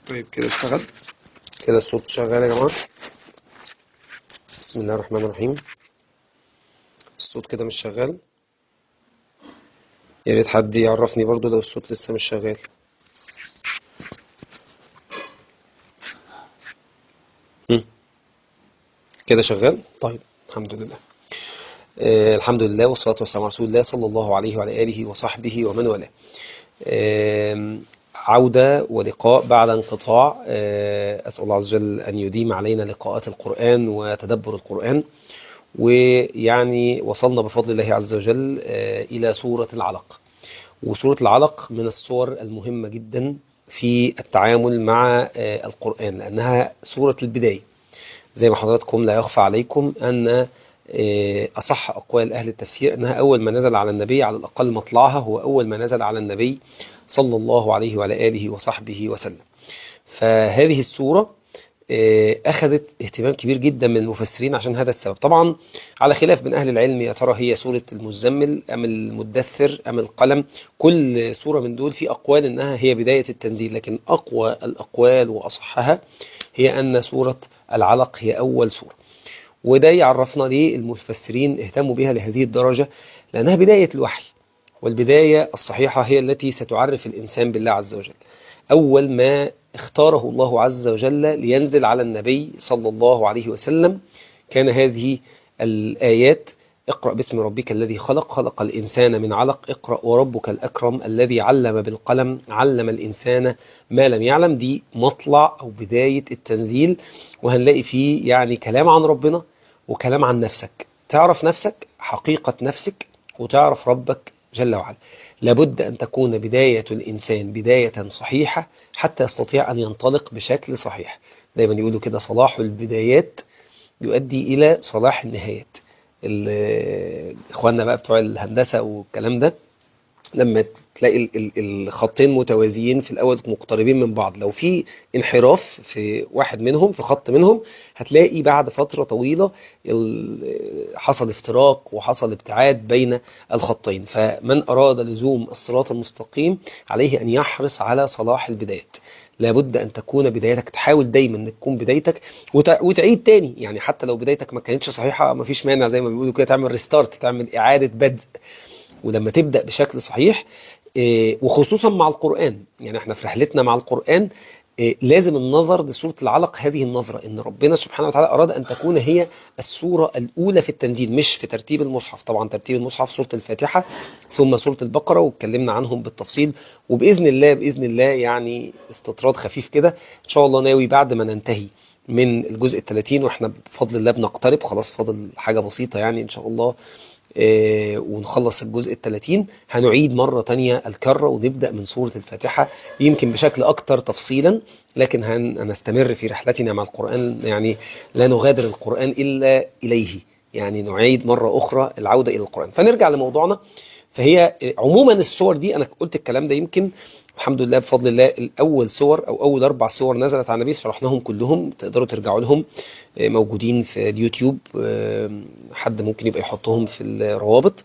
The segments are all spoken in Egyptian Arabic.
طيب كده اشتغل كده الصوت شغال يا جماعة بسم الله الرحمن الرحيم الصوت كده مش شغال يا ريت حد يعرفني برضو لو الصوت لسه مش شغال هم. كده شغال طيب الحمد لله آه الحمد لله والصلاة والسلام على رسول الله صلى الله عليه وعلى آله وصحبه ومن والاه آه عودة ولقاء بعد انقطاع آه أسأل الله عز وجل أن يديم علينا لقاءات القرآن وتدبر القرآن ويعني وصلنا بفضل الله عز وجل آه إلى سورة العلق وسورة العلق من الصور المهمة جدا في التعامل مع آه القرآن لأنها سورة البداية زي ما حضراتكم لا يخفى عليكم أن أصح أقوال أهل التفسير أنها أول ما نزل على النبي على الأقل مطلعها هو أول ما نزل على النبي صلى الله عليه وعلى آله وصحبه وسلم فهذه السورة أخذت اهتمام كبير جدا من المفسرين عشان هذا السبب طبعا على خلاف من أهل العلم يا ترى هي سورة المزمل أم المدثر أم القلم كل سورة من دول في أقوال أنها هي بداية التنزيل لكن أقوى الأقوال وأصحها هي أن سورة العلق هي أول سورة وده يعرفنا ليه المفسرين اهتموا بها لهذه الدرجة لأنها بداية الوحي والبداية الصحيحة هي التي ستعرف الإنسان بالله عز وجل أول ما اختاره الله عز وجل لينزل على النبي صلى الله عليه وسلم كان هذه الآيات اقرأ باسم ربك الذي خلق خلق الإنسان من علق اقرأ وربك الأكرم الذي علم بالقلم علم الإنسان ما لم يعلم دي مطلع أو بداية التنزيل وهنلاقي فيه يعني كلام عن ربنا وكلام عن نفسك تعرف نفسك حقيقة نفسك وتعرف ربك جل وعلا لابد أن تكون بداية الإنسان بداية صحيحة حتى يستطيع أن ينطلق بشكل صحيح دايما يقولوا كده صلاح البدايات يؤدي إلى صلاح النهايات اخواننا بقى بتوع الهندسة والكلام ده لما تلاقي الخطين متوازيين في الاول مقتربين من بعض لو في انحراف في واحد منهم في خط منهم هتلاقي بعد فترة طويلة حصل افتراق وحصل ابتعاد بين الخطين فمن اراد لزوم الصراط المستقيم عليه ان يحرص على صلاح البدايات لابد ان تكون بدايتك تحاول دايما ان تكون بدايتك وتعيد تاني يعني حتى لو بدايتك ما كانتش صحيحة ما فيش مانع زي ما بيقولوا كده تعمل ريستارت تعمل اعادة بدء ولما تبدأ بشكل صحيح وخصوصا مع القرآن يعني احنا في رحلتنا مع القرآن لازم النظر لسورة العلق هذه النظرة ان ربنا سبحانه وتعالى اراد ان تكون هي السورة الاولى في التنزيل مش في ترتيب المصحف طبعا ترتيب المصحف سورة الفاتحة ثم سورة البقرة واتكلمنا عنهم بالتفصيل وبإذن الله بإذن الله يعني استطراد خفيف كده ان شاء الله ناوي بعد ما ننتهي من الجزء الثلاثين واحنا بفضل الله بنقترب خلاص فاضل حاجة بسيطة يعني ان شاء الله آه ونخلص الجزء الثلاثين هنعيد مرة تانية الكرة ونبدأ من سورة الفاتحة يمكن بشكل أكتر تفصيلا لكن هنستمر في رحلتنا مع القرآن يعني لا نغادر القرآن إلا إليه يعني نعيد مرة أخرى العودة إلى القرآن فنرجع لموضوعنا فهي عموما الصور دي أنا قلت الكلام ده يمكن الحمد لله بفضل الله الأول صور أو أول أربع صور نزلت على النبي شرحناهم كلهم تقدروا ترجعوا لهم موجودين في اليوتيوب حد ممكن يبقى يحطهم في الروابط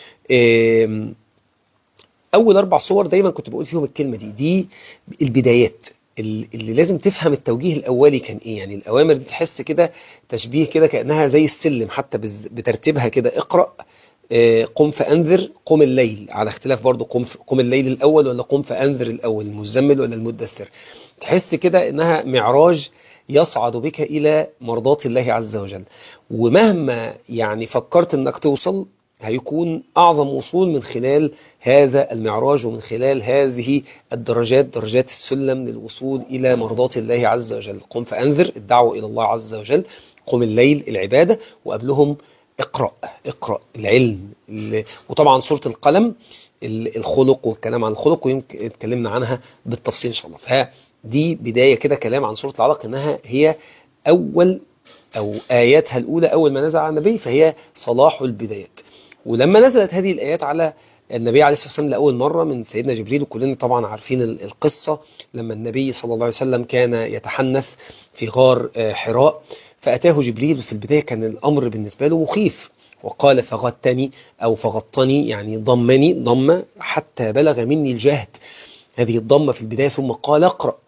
أول أربع صور دايما كنت بقول فيهم الكلمة دي دي البدايات اللي لازم تفهم التوجيه الأولي كان إيه يعني الأوامر دي تحس كده تشبيه كده كأنها زي السلم حتى بترتيبها كده اقرأ قم فأنذر قم الليل على اختلاف برضو قم, قم الليل الأول ولا قم فأنذر الأول المزمل ولا المدثر تحس كده إنها معراج يصعد بك إلى مرضات الله عز وجل ومهما يعني فكرت إنك توصل هيكون أعظم وصول من خلال هذا المعراج ومن خلال هذه الدرجات درجات السلم للوصول إلى مرضات الله عز وجل قم فأنذر الدعوة إلى الله عز وجل قم الليل العبادة وقبلهم اقرأ اقرأ العلم وطبعا سورة القلم الخلق والكلام عن الخلق ويمكن اتكلمنا عنها بالتفصيل إن شاء الله فدي بداية كده كلام عن سورة العلق إنها هي أول أو آياتها الأولى أول ما نزل على النبي فهي صلاح البدايات ولما نزلت هذه الآيات على النبي عليه الصلاة والسلام لأول مرة من سيدنا جبريل وكلنا طبعا عارفين القصة لما النبي صلى الله عليه وسلم كان يتحنث في غار حراء فأتاه جبريل في البداية كان الأمر بالنسبة له مخيف وقال فغتني أو فغطني يعني ضمني ضم حتى بلغ مني الجهد هذه الضمة في البداية ثم قال اقرأ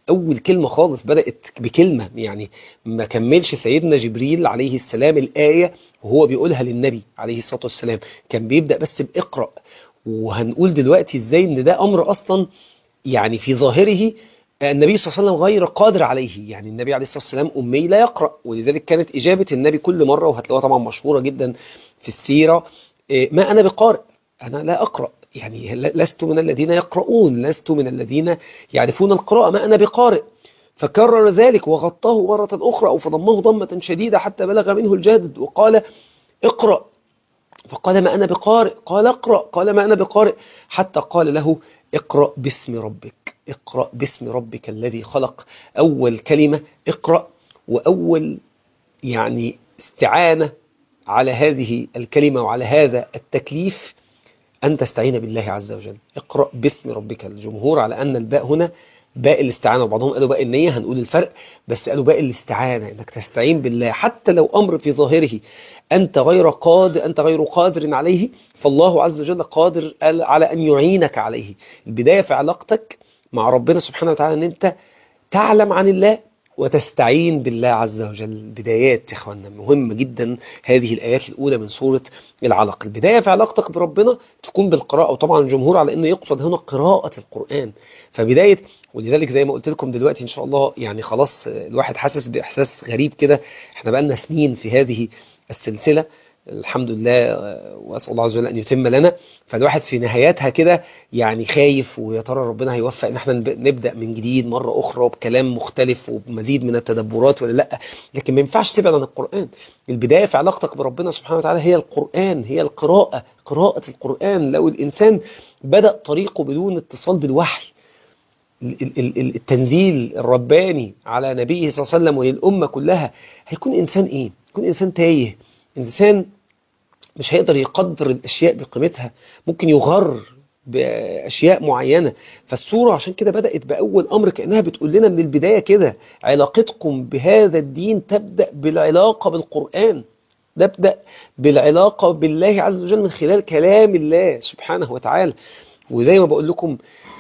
أول كلمة خالص بدأت بكلمة يعني ما كملش سيدنا جبريل عليه السلام الآية وهو بيقولها للنبي عليه الصلاة والسلام كان بيبدأ بس بإقرأ وهنقول دلوقتي إزاي إن ده أمر أصلا يعني في ظاهره النبي صلى الله عليه وسلم غير قادر عليه يعني النبي عليه الصلاة والسلام أمي لا يقرأ ولذلك كانت إجابة النبي كل مرة وهتلاقوها طبعا مشهورة جدا في السيرة ما أنا بقارئ أنا لا أقرأ يعني لست من الذين يقرؤون لست من الذين يعرفون القراءة ما أنا بقارئ فكرر ذلك وغطاه مرة أخرى أو فضمه ضمة شديدة حتى بلغ منه الجهد وقال اقرأ فقال ما أنا بقارئ قال اقرأ قال ما أنا بقارئ حتى قال له اقرأ باسم ربك اقرأ باسم ربك الذي خلق أول كلمة اقرأ وأول يعني استعانة على هذه الكلمة وعلى هذا التكليف أن تستعين بالله عز وجل اقرأ باسم ربك الجمهور على أن الباء هنا باء الاستعانة وبعضهم قالوا باء النية هنقول الفرق بس قالوا باء الاستعانة انك تستعين بالله حتى لو امر في ظاهره انت غير قادر انت غير قادر عليه فالله عز وجل قادر على ان يعينك عليه البداية في علاقتك مع ربنا سبحانه وتعالى ان انت تعلم عن الله وتستعين بالله عز وجل بدايات يا اخوانا مهم جدا هذه الآيات الأولى من سورة العلق البداية في علاقتك بربنا تكون بالقراءة وطبعا الجمهور على أنه يقصد هنا قراءة القرآن فبداية ولذلك زي ما قلت لكم دلوقتي إن شاء الله يعني خلاص الواحد حاسس بإحساس غريب كده احنا بقالنا سنين في هذه السلسلة الحمد لله واسال الله عز وجل ان يتم لنا فالواحد في نهاياتها كده يعني خايف ويا ترى ربنا هيوفق ان احنا نبدا من جديد مره اخرى بكلام مختلف وبمزيد من التدبرات ولا لا لكن ما ينفعش تبعد عن القران البدايه في علاقتك بربنا سبحانه وتعالى هي القران هي القراءه قراءه القران لو الانسان بدا طريقه بدون اتصال بالوحي التنزيل الرباني على نبيه صلى الله عليه وسلم وللامه كلها هيكون انسان ايه يكون انسان تايه انسان مش هيقدر يقدر الأشياء بقيمتها ممكن يغر بأشياء معينة فالسورة عشان كده بدأت بأول أمر كأنها بتقول لنا من البداية كده علاقتكم بهذا الدين تبدأ بالعلاقة بالقرآن تبدأ بالعلاقة بالله عز وجل من خلال كلام الله سبحانه وتعالى وزي ما بقول لكم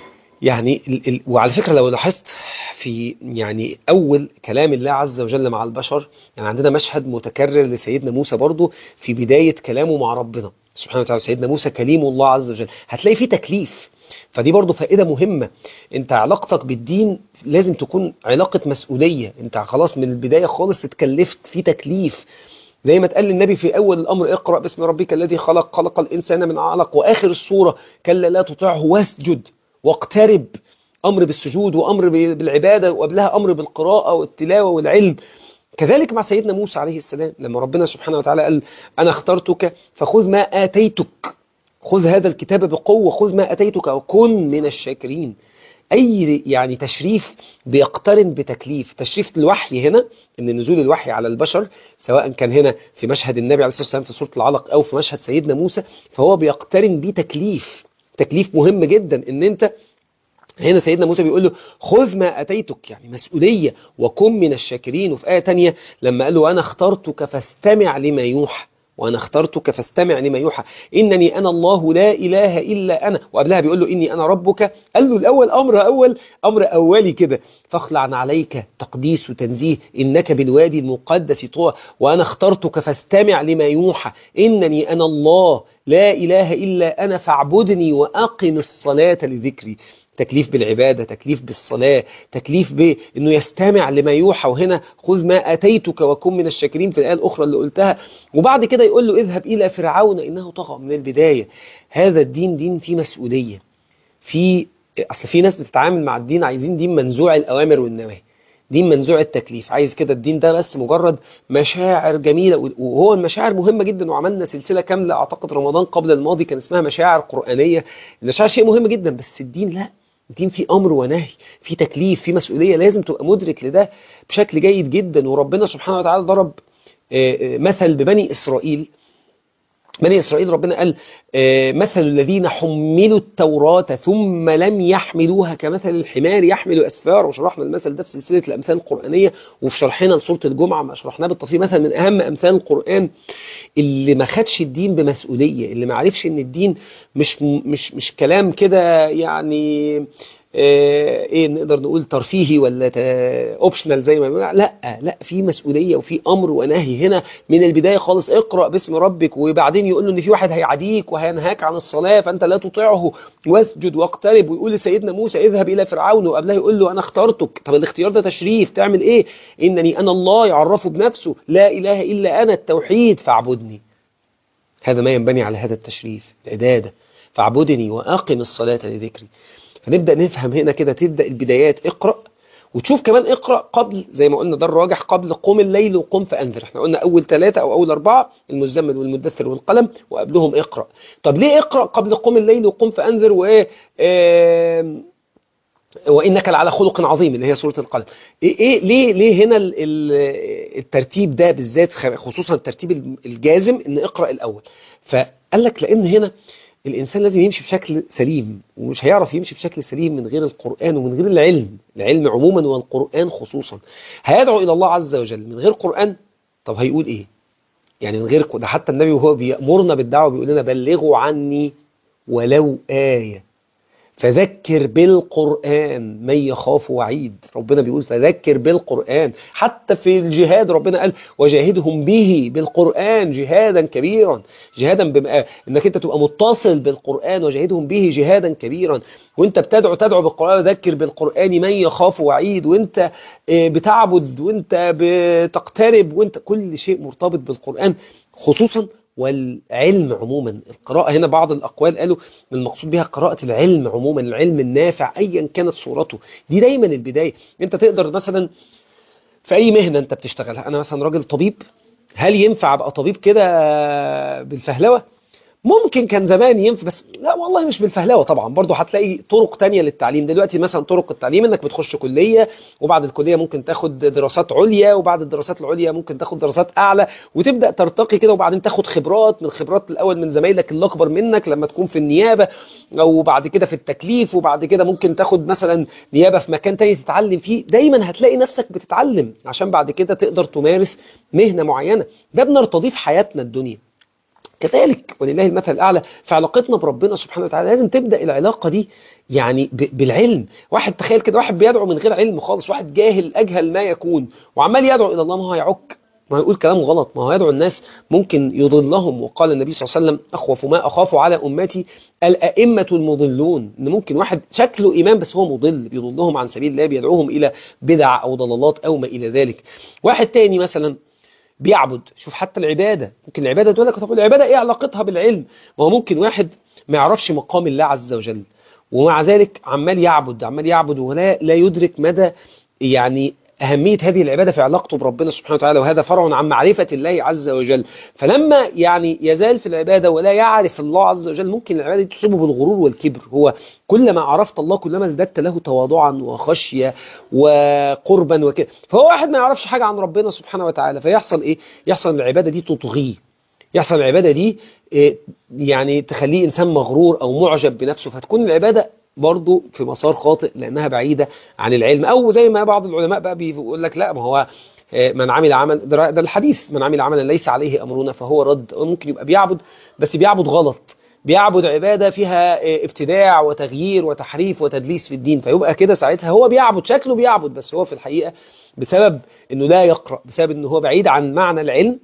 يعني ال ال وعلى فكرة لو لاحظت في يعني أول كلام الله عز وجل مع البشر يعني عندنا مشهد متكرر لسيدنا موسى برضو في بداية كلامه مع ربنا سبحانه وتعالى سيدنا موسى كليم الله عز وجل هتلاقي فيه تكليف فدي برضو فائدة مهمة انت علاقتك بالدين لازم تكون علاقة مسؤولية انت خلاص من البداية خالص اتكلفت في تكليف زي ما اتقال للنبي في أول الأمر اقرأ باسم ربك الذي خلق خلق الإنسان من علق وآخر السورة كلا لا تطعه واسجد واقترب أمر بالسجود وأمر بالعبادة وقبلها أمر بالقراءة والتلاوة والعلم كذلك مع سيدنا موسى عليه السلام لما ربنا سبحانه وتعالى قال أنا اخترتك فخذ ما آتيتك خذ هذا الكتاب بقوة خذ ما أتيتك وكن من الشاكرين أي يعني تشريف بيقترن بتكليف تشريف الوحي هنا أن نزول الوحي على البشر سواء كان هنا في مشهد النبي عليه الصلاة والسلام في سورة العلق أو في مشهد سيدنا موسى فهو بيقترن بيه تكليف تكليف مهم جدا ان انت هنا سيدنا موسى بيقول له خذ ما أتيتك يعني مسؤولية وكن من الشاكرين وفي آية تانية لما قال له أنا اخترتك فاستمع لما يوحى وأنا اخترتك فاستمع لما يوحى إنني أنا الله لا إله إلا أنا وقبلها بيقول له إني أنا ربك قال له الأول أمر أول أمر أولي كده فاخلع عليك تقديس وتنزيه إنك بالوادي المقدس طوى وأنا اخترتك فاستمع لما يوحى إنني أنا الله لا إله إلا أنا فاعبدني وأقم الصلاة لذكري تكليف بالعبادة تكليف بالصلاة تكليف بأنه يستمع لما يوحى وهنا خذ ما أتيتك وكن من الشاكرين في الآية الأخرى اللي قلتها وبعد كده يقول له اذهب إلى فرعون إنه طغى من البداية هذا الدين دين فيه مسؤولية في أصل في ناس بتتعامل مع الدين عايزين دين منزوع الأوامر والنواهي دين منزوع التكليف عايز كده الدين ده بس مجرد مشاعر جميلة وهو المشاعر مهمة جدا وعملنا سلسلة كاملة أعتقد رمضان قبل الماضي كان اسمها مشاعر قرآنية المشاعر شيء مهم جدا بس الدين لا الدين فيه أمر ونهي فيه تكليف فيه مسؤولية لازم تبقى مدرك لده بشكل جيد جدا وربنا سبحانه وتعالى ضرب مثل ببني إسرائيل بني إسرائيل ربنا قال مثل الذين حملوا التوراة ثم لم يحملوها كمثل الحمار يحمل أسفار وشرحنا المثل ده في سلسلة الأمثال القرآنية وفي شرحنا لسورة الجمعة ما شرحناه بالتفصيل مثل من أهم أمثال القرآن اللي ما خدش الدين بمسؤولية اللي ما عرفش إن الدين مش مش مش كلام كده يعني آه، ايه نقدر نقول ترفيهي ولا اوبشنال زي ما بيقول لا لا في مسؤوليه وفي امر ونهي هنا من البدايه خالص اقرا باسم ربك وبعدين يقول له ان في واحد هيعاديك وهينهاك عن الصلاه فانت لا تطيعه واسجد واقترب ويقول لسيدنا موسى اذهب الى فرعون وقبلها يقول له انا اخترتك طب الاختيار ده تشريف تعمل ايه انني انا الله يعرفه بنفسه لا اله الا انا التوحيد فاعبدني هذا ما ينبني على هذا التشريف العباده فاعبدني واقم الصلاه لذكري فنبدا نفهم هنا كده تبدا البدايات اقرا وتشوف كمان اقرا قبل زي ما قلنا ده الراجح قبل قوم الليل وقم فانذر احنا قلنا اول ثلاثه او اول اربعه المزمل والمدثر والقلم وقبلهم اقرا طب ليه اقرا قبل قوم الليل وقم فانذر و آم، وانك لعلى خلق عظيم اللي هي سوره القلم ايه إيه ليه ليه هنا ال- ال- الترتيب ده بالذات خ- خصوصا الترتيب الجازم ان اقرا الاول فقال لك لان هنا الانسان لازم يمشي بشكل سليم ومش هيعرف يمشي بشكل سليم من غير القران ومن غير العلم العلم عموما والقران خصوصا هيدعو الى الله عز وجل من غير قران طب هيقول ايه يعني من غير ده حتى النبي وهو بيأمرنا بالدعوه بيقول لنا بلغوا عني ولو آية فذكر بالقرآن من يخاف وعيد ربنا بيقول فذكر بالقرآن حتى في الجهاد ربنا قال وجاهدهم به بالقرآن جهادا كبيرا جهادا بما انك انت تبقى متصل بالقرآن وجاهدهم به جهادا كبيرا وانت بتدعو تدعو بالقرآن وذكر بالقرآن من يخاف وعيد وانت آه، بتعبد وانت بتقترب وانت كل شيء مرتبط بالقرآن خصوصا والعلم عموما القراءة هنا بعض الأقوال قالوا المقصود بها قراءة العلم عموما العلم النافع أيا كانت صورته دي دايما البداية أنت تقدر مثلا في أي مهنة أنت بتشتغلها أنا مثلا راجل طبيب هل ينفع أبقى طبيب كده بالفهلوة ممكن كان زمان ينفع بس لا والله مش بالفهلوه طبعا برضو هتلاقي طرق تانية للتعليم دلوقتي مثلا طرق التعليم انك بتخش كليه وبعد الكليه ممكن تاخد دراسات عليا وبعد الدراسات العليا ممكن تاخد دراسات اعلى وتبدا ترتقي كده وبعدين تاخد خبرات من خبرات الاول من زمايلك اللي اكبر منك لما تكون في النيابه او بعد كده في التكليف وبعد كده ممكن تاخد مثلا نيابه في مكان تاني تتعلم فيه دايما هتلاقي نفسك بتتعلم عشان بعد كده تقدر تمارس مهنه معينه ده بنرتضيه في حياتنا الدنيا كذلك ولله المثل الأعلى في علاقتنا بربنا سبحانه وتعالى لازم تبدأ العلاقة دي يعني ب- بالعلم واحد تخيل كده واحد بيدعو من غير علم خالص واحد جاهل أجهل ما يكون وعمال يدعو إلى الله ما هو يعك ما يقول كلام غلط ما هو يدعو الناس ممكن يضلهم وقال النبي صلى الله عليه وسلم أخوف ما أخاف على أمتي الأئمة المضلون إن ممكن واحد شكله إمام بس هو مضل بيضلهم عن سبيل الله بيدعوهم إلى بدع أو ضلالات أو ما إلى ذلك واحد تاني مثلا بيعبد شوف حتى العبادة ممكن العبادة تقول لك طب العبادة ايه علاقتها بالعلم ما هو ممكن واحد ما يعرفش مقام الله عز وجل ومع ذلك عمال يعبد عمال يعبد ولا لا يدرك مدى يعني أهمية هذه العبادة في علاقته بربنا سبحانه وتعالى وهذا فرع عن معرفة الله عز وجل فلما يعني يزال في العبادة ولا يعرف الله عز وجل ممكن العبادة دي تصيبه بالغرور والكبر هو كلما عرفت الله كلما ازددت له تواضعا وخشية وقربا وكده فهو واحد ما يعرفش حاجة عن ربنا سبحانه وتعالى فيحصل ايه يحصل العبادة دي تطغيه يحصل العبادة دي إيه، يعني تخليه إنسان مغرور أو معجب بنفسه فتكون العبادة برضه في مسار خاطئ لأنها بعيدة عن العلم أو زي ما بعض العلماء بقى بيقول لك لا ما هو آه، من عمل عمل ده ده الحديث من عمل عملا ليس عليه أمرنا فهو رد ممكن يبقى بيعبد بس بيعبد غلط بيعبد عبادة فيها آه، ابتداع وتغيير وتحريف وتدليس في الدين فيبقى كده ساعتها هو بيعبد شكله بيعبد بس هو في الحقيقة بسبب انه لا يقرأ بسبب انه هو بعيد عن معنى العلم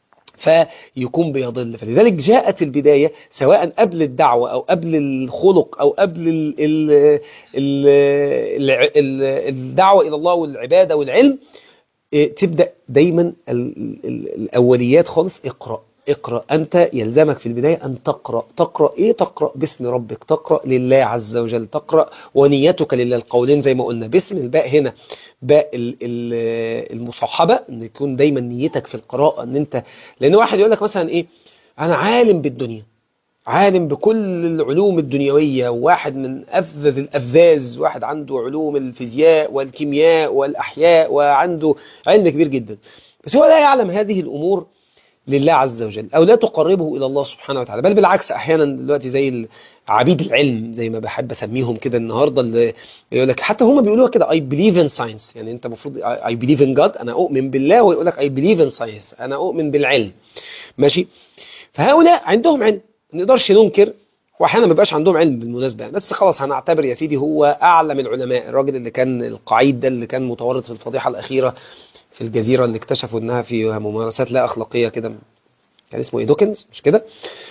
فيكون بيضل فلذلك جاءت البداية سواء قبل الدعوة أو قبل الخلق أو قبل ال ال ال ال ال الدعوة إلى الله والعبادة والعلم إيه، تبدأ دايما ال ال الأوليات خالص اقرأ اقرأ أنت يلزمك في البداية أن تقرأ تقرأ إيه تقرأ باسم ربك تقرأ لله عز وجل تقرأ ونيتك لله القولين زي ما قلنا باسم الباء هنا باء ال- ال- المصاحبة ان يكون دايما نيتك في القراءة ان انت لان واحد يقول لك مثلا ايه انا عالم بالدنيا عالم بكل العلوم الدنيوية واحد من أفذذ الأفذاذ واحد عنده علوم الفيزياء والكيمياء والأحياء وعنده علم كبير جدا بس هو لا يعلم هذه الأمور لله عز وجل أو لا تقربه إلى الله سبحانه وتعالى بل بالعكس أحيانا دلوقتي زي عبيد العلم زي ما بحب أسميهم كده النهاردة اللي يقول لك حتى هم بيقولوها كده I believe in science يعني أنت المفروض I believe in God أنا أؤمن بالله ويقول لك I believe in science أنا أؤمن بالعلم ماشي فهؤلاء عندهم علم ما نقدرش ننكر واحيانا ما بيبقاش عندهم علم بالمناسبه يعني بس خلاص هنعتبر يا سيدي هو اعلم العلماء الراجل اللي كان القعيد ده اللي كان متورط في الفضيحه الاخيره في الجزيره اللي اكتشفوا انها فيها ممارسات لا اخلاقيه كده كان اسمه ايه دوكنز مش كده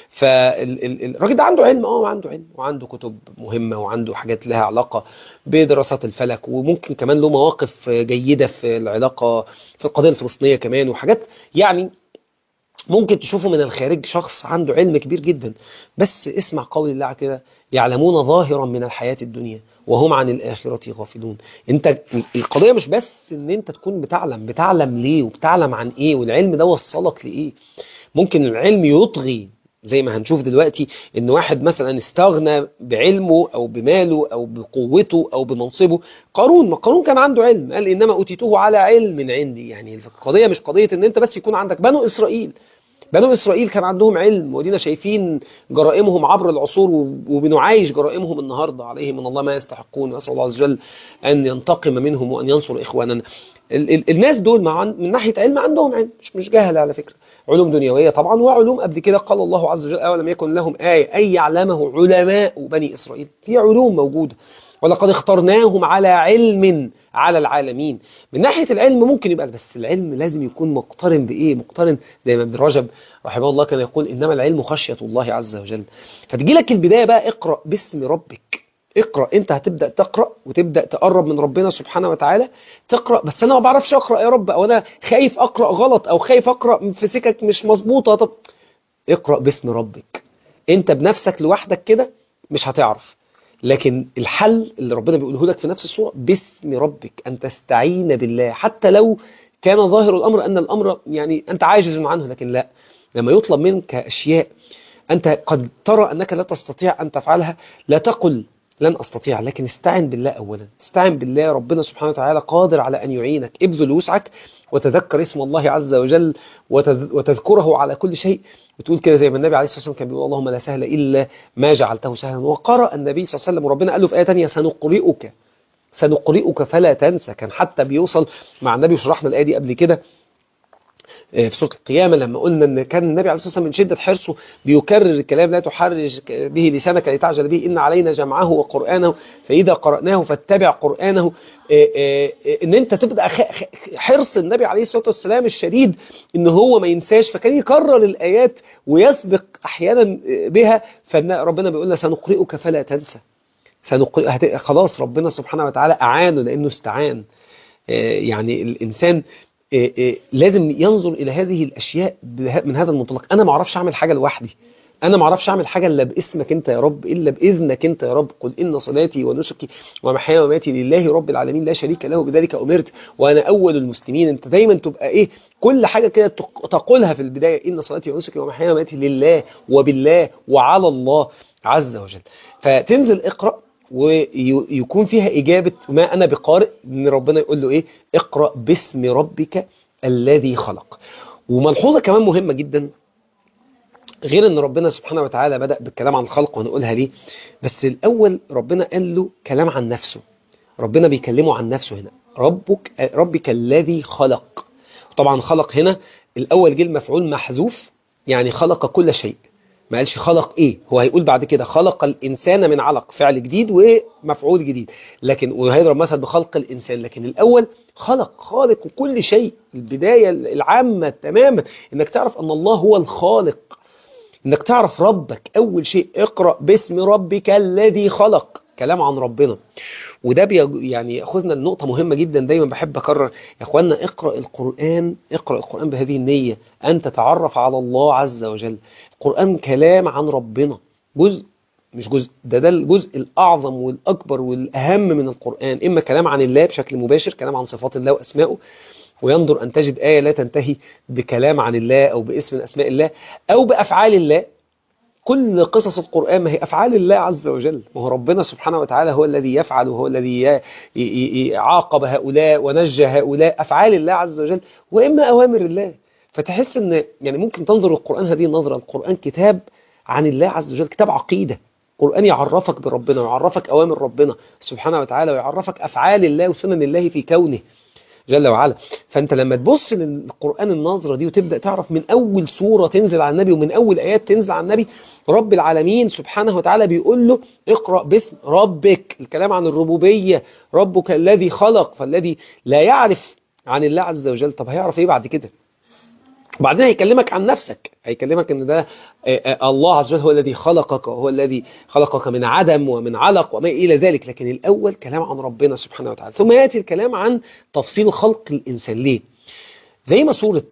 فالراجل ده عنده علم اه عنده علم وعنده كتب مهمه وعنده حاجات لها علاقه بدراسات الفلك وممكن كمان له مواقف جيده في العلاقه في القضيه الفلسطينيه كمان وحاجات يعني ممكن تشوفه من الخارج شخص عنده علم كبير جدا بس اسمع قول الله كده يعلمون ظاهرا من الحياة الدنيا وهم عن الآخرة غافلون انت القضية مش بس ان انت تكون بتعلم بتعلم ليه وبتعلم عن ايه والعلم ده وصلك لايه ممكن العلم يطغي زي ما هنشوف دلوقتي ان واحد مثلا استغنى بعلمه او بماله او بقوته او بمنصبه قارون ما قارون كان عنده علم قال انما اوتيته على علم عندي يعني القضيه مش قضيه ان انت بس يكون عندك بنو اسرائيل بنو إسرائيل كان عندهم علم ودينا شايفين جرائمهم عبر العصور وبنعايش جرائمهم النهاردة عليهم من الله ما يستحقون وأسأل الله عز وجل أن ينتقم منهم وأن ينصر إخواننا ال ال الناس دول مع من ناحية علم عندهم علم مش, مش جهل على فكرة علوم دنيوية طبعا وعلوم قبل كده قال الله عز وجل أولم يكن لهم آية أي يعلمه علماء بني إسرائيل في علوم موجودة ولقد اخترناهم على علم على العالمين من ناحية العلم ممكن يبقى بس العلم لازم يكون مقترن بإيه مقترن زي ما ابن رجب رحمه الله كان يقول إنما العلم خشية الله عز وجل فتجي لك البداية بقى اقرأ باسم ربك اقرأ انت هتبدأ تقرأ وتبدأ تقرب من ربنا سبحانه وتعالى تقرأ بس انا ما بعرفش اقرأ يا رب او انا خايف اقرأ غلط او خايف اقرأ في سكك مش مظبوطة طب اقرأ باسم ربك انت بنفسك لوحدك كده مش هتعرف لكن الحل اللي ربنا بيقوله لك في نفس الصورة باسم ربك أن تستعين بالله حتى لو كان ظاهر الأمر أن الأمر يعني أنت عاجز عنه لكن لا لما يطلب منك أشياء أنت قد ترى أنك لا تستطيع أن تفعلها لا تقل لن أستطيع لكن استعن بالله أولا استعن بالله ربنا سبحانه وتعالى قادر على أن يعينك ابذل وسعك وتذكر اسم الله عز وجل وتذكره على كل شيء بتقول كده زي ما النبي عليه الصلاة والسلام كان بيقول اللهم لا سهل إلا ما جعلته سهلا وقرأ النبي صلى الله عليه وسلم وربنا قال له في آية ثانيه سنقرئك سنقرئك فلا تنسى كان حتى بيوصل مع النبي وشرحنا الآية دي قبل كده في سورة القيامة لما قلنا ان كان النبي عليه الصلاة والسلام من شدة حرصه بيكرر الكلام لا تحرج به لسانك لتعجل به إن علينا جمعه وقرآنه فإذا قرأناه فاتبع قرآنه ان انت تبدأ حرص النبي عليه الصلاة والسلام الشديد ان هو ما ينساش فكان يكرر الآيات ويسبق احيانا بها فربنا بيقول لنا سنقرئك فلا تنسى سنقرئ خلاص ربنا سبحانه وتعالى أعانه لأنه استعان يعني الإنسان لازم ينظر إلى هذه الأشياء من هذا المنطلق أنا ما اعرفش أعمل حاجة لوحدي أنا ما اعرفش أعمل حاجة إلا باسمك أنت يا رب إلا بإذنك أنت يا رب قل إن صلاتي ونسكي ومحياي ومماتي لله رب العالمين لا شريك له بذلك أمرت وأنا أول المسلمين أنت دايما تبقى إيه كل حاجة كده تقولها في البداية إن صلاتي ونسكي ومحياي ومماتي لله وبالله وعلى الله عز وجل فتنزل اقرأ ويكون فيها إجابة ما أنا بقارئ إن ربنا يقول له إيه اقرأ باسم ربك الذي خلق وملحوظة كمان مهمة جدا غير ان ربنا سبحانه وتعالى بدأ بالكلام عن الخلق وهنقولها ليه بس الأول ربنا قال له كلام عن نفسه ربنا بيكلمه عن نفسه هنا ربك ربك الذي خلق طبعا خلق هنا الأول جه المفعول محذوف يعني خلق كل شيء ما قالش خلق ايه هو هيقول بعد كده خلق الانسان من علق فعل جديد ومفعول جديد لكن وهيضرب مثل بخلق الانسان لكن الاول خلق خالق كل شيء البدايه العامه تماما انك تعرف ان الله هو الخالق انك تعرف ربك اول شيء اقرا باسم ربك الذي خلق كلام عن ربنا وده بي يعني ياخذنا لنقطة مهمة جدا دايما بحب أكرر يا أخوانا اقرأ القرآن اقرأ القرآن بهذه النية أن تتعرف على الله عز وجل القرآن كلام عن ربنا جزء مش جزء ده ده الجزء الأعظم والأكبر والأهم من القرآن إما كلام عن الله بشكل مباشر كلام عن صفات الله وأسمائه وينظر أن تجد آية لا تنتهي بكلام عن الله أو باسم من أسماء الله أو بأفعال الله كل قصص القرآن ما هي أفعال الله عز وجل وهو ربنا سبحانه وتعالى هو الذي يفعل وهو الذي عاقب هؤلاء ونجى هؤلاء أفعال الله عز وجل وإما أوامر الله فتحس أن يعني ممكن تنظر القرآن هذه النظرة القرآن كتاب عن الله عز وجل كتاب عقيدة القرآن يعرفك بربنا ويعرفك أوامر ربنا سبحانه وتعالى ويعرفك أفعال الله وسنن الله في كونه جل وعلا فانت لما تبص للقرآن النظرة دي وتبدأ تعرف من أول سورة تنزل على النبي ومن أول آيات تنزل على النبي رب العالمين سبحانه وتعالى بيقول له اقرأ باسم ربك الكلام عن الربوبية ربك الذي خلق فالذي لا يعرف عن الله عز وجل طب هيعرف ايه بعد كده وبعدين هيكلمك عن نفسك هيكلمك ان ده الله عز وجل هو الذي خلقك وهو الذي خلقك من عدم ومن علق وما الى ذلك لكن الاول كلام عن ربنا سبحانه وتعالى ثم ياتي الكلام عن تفصيل خلق الانسان ليه زي ما سوره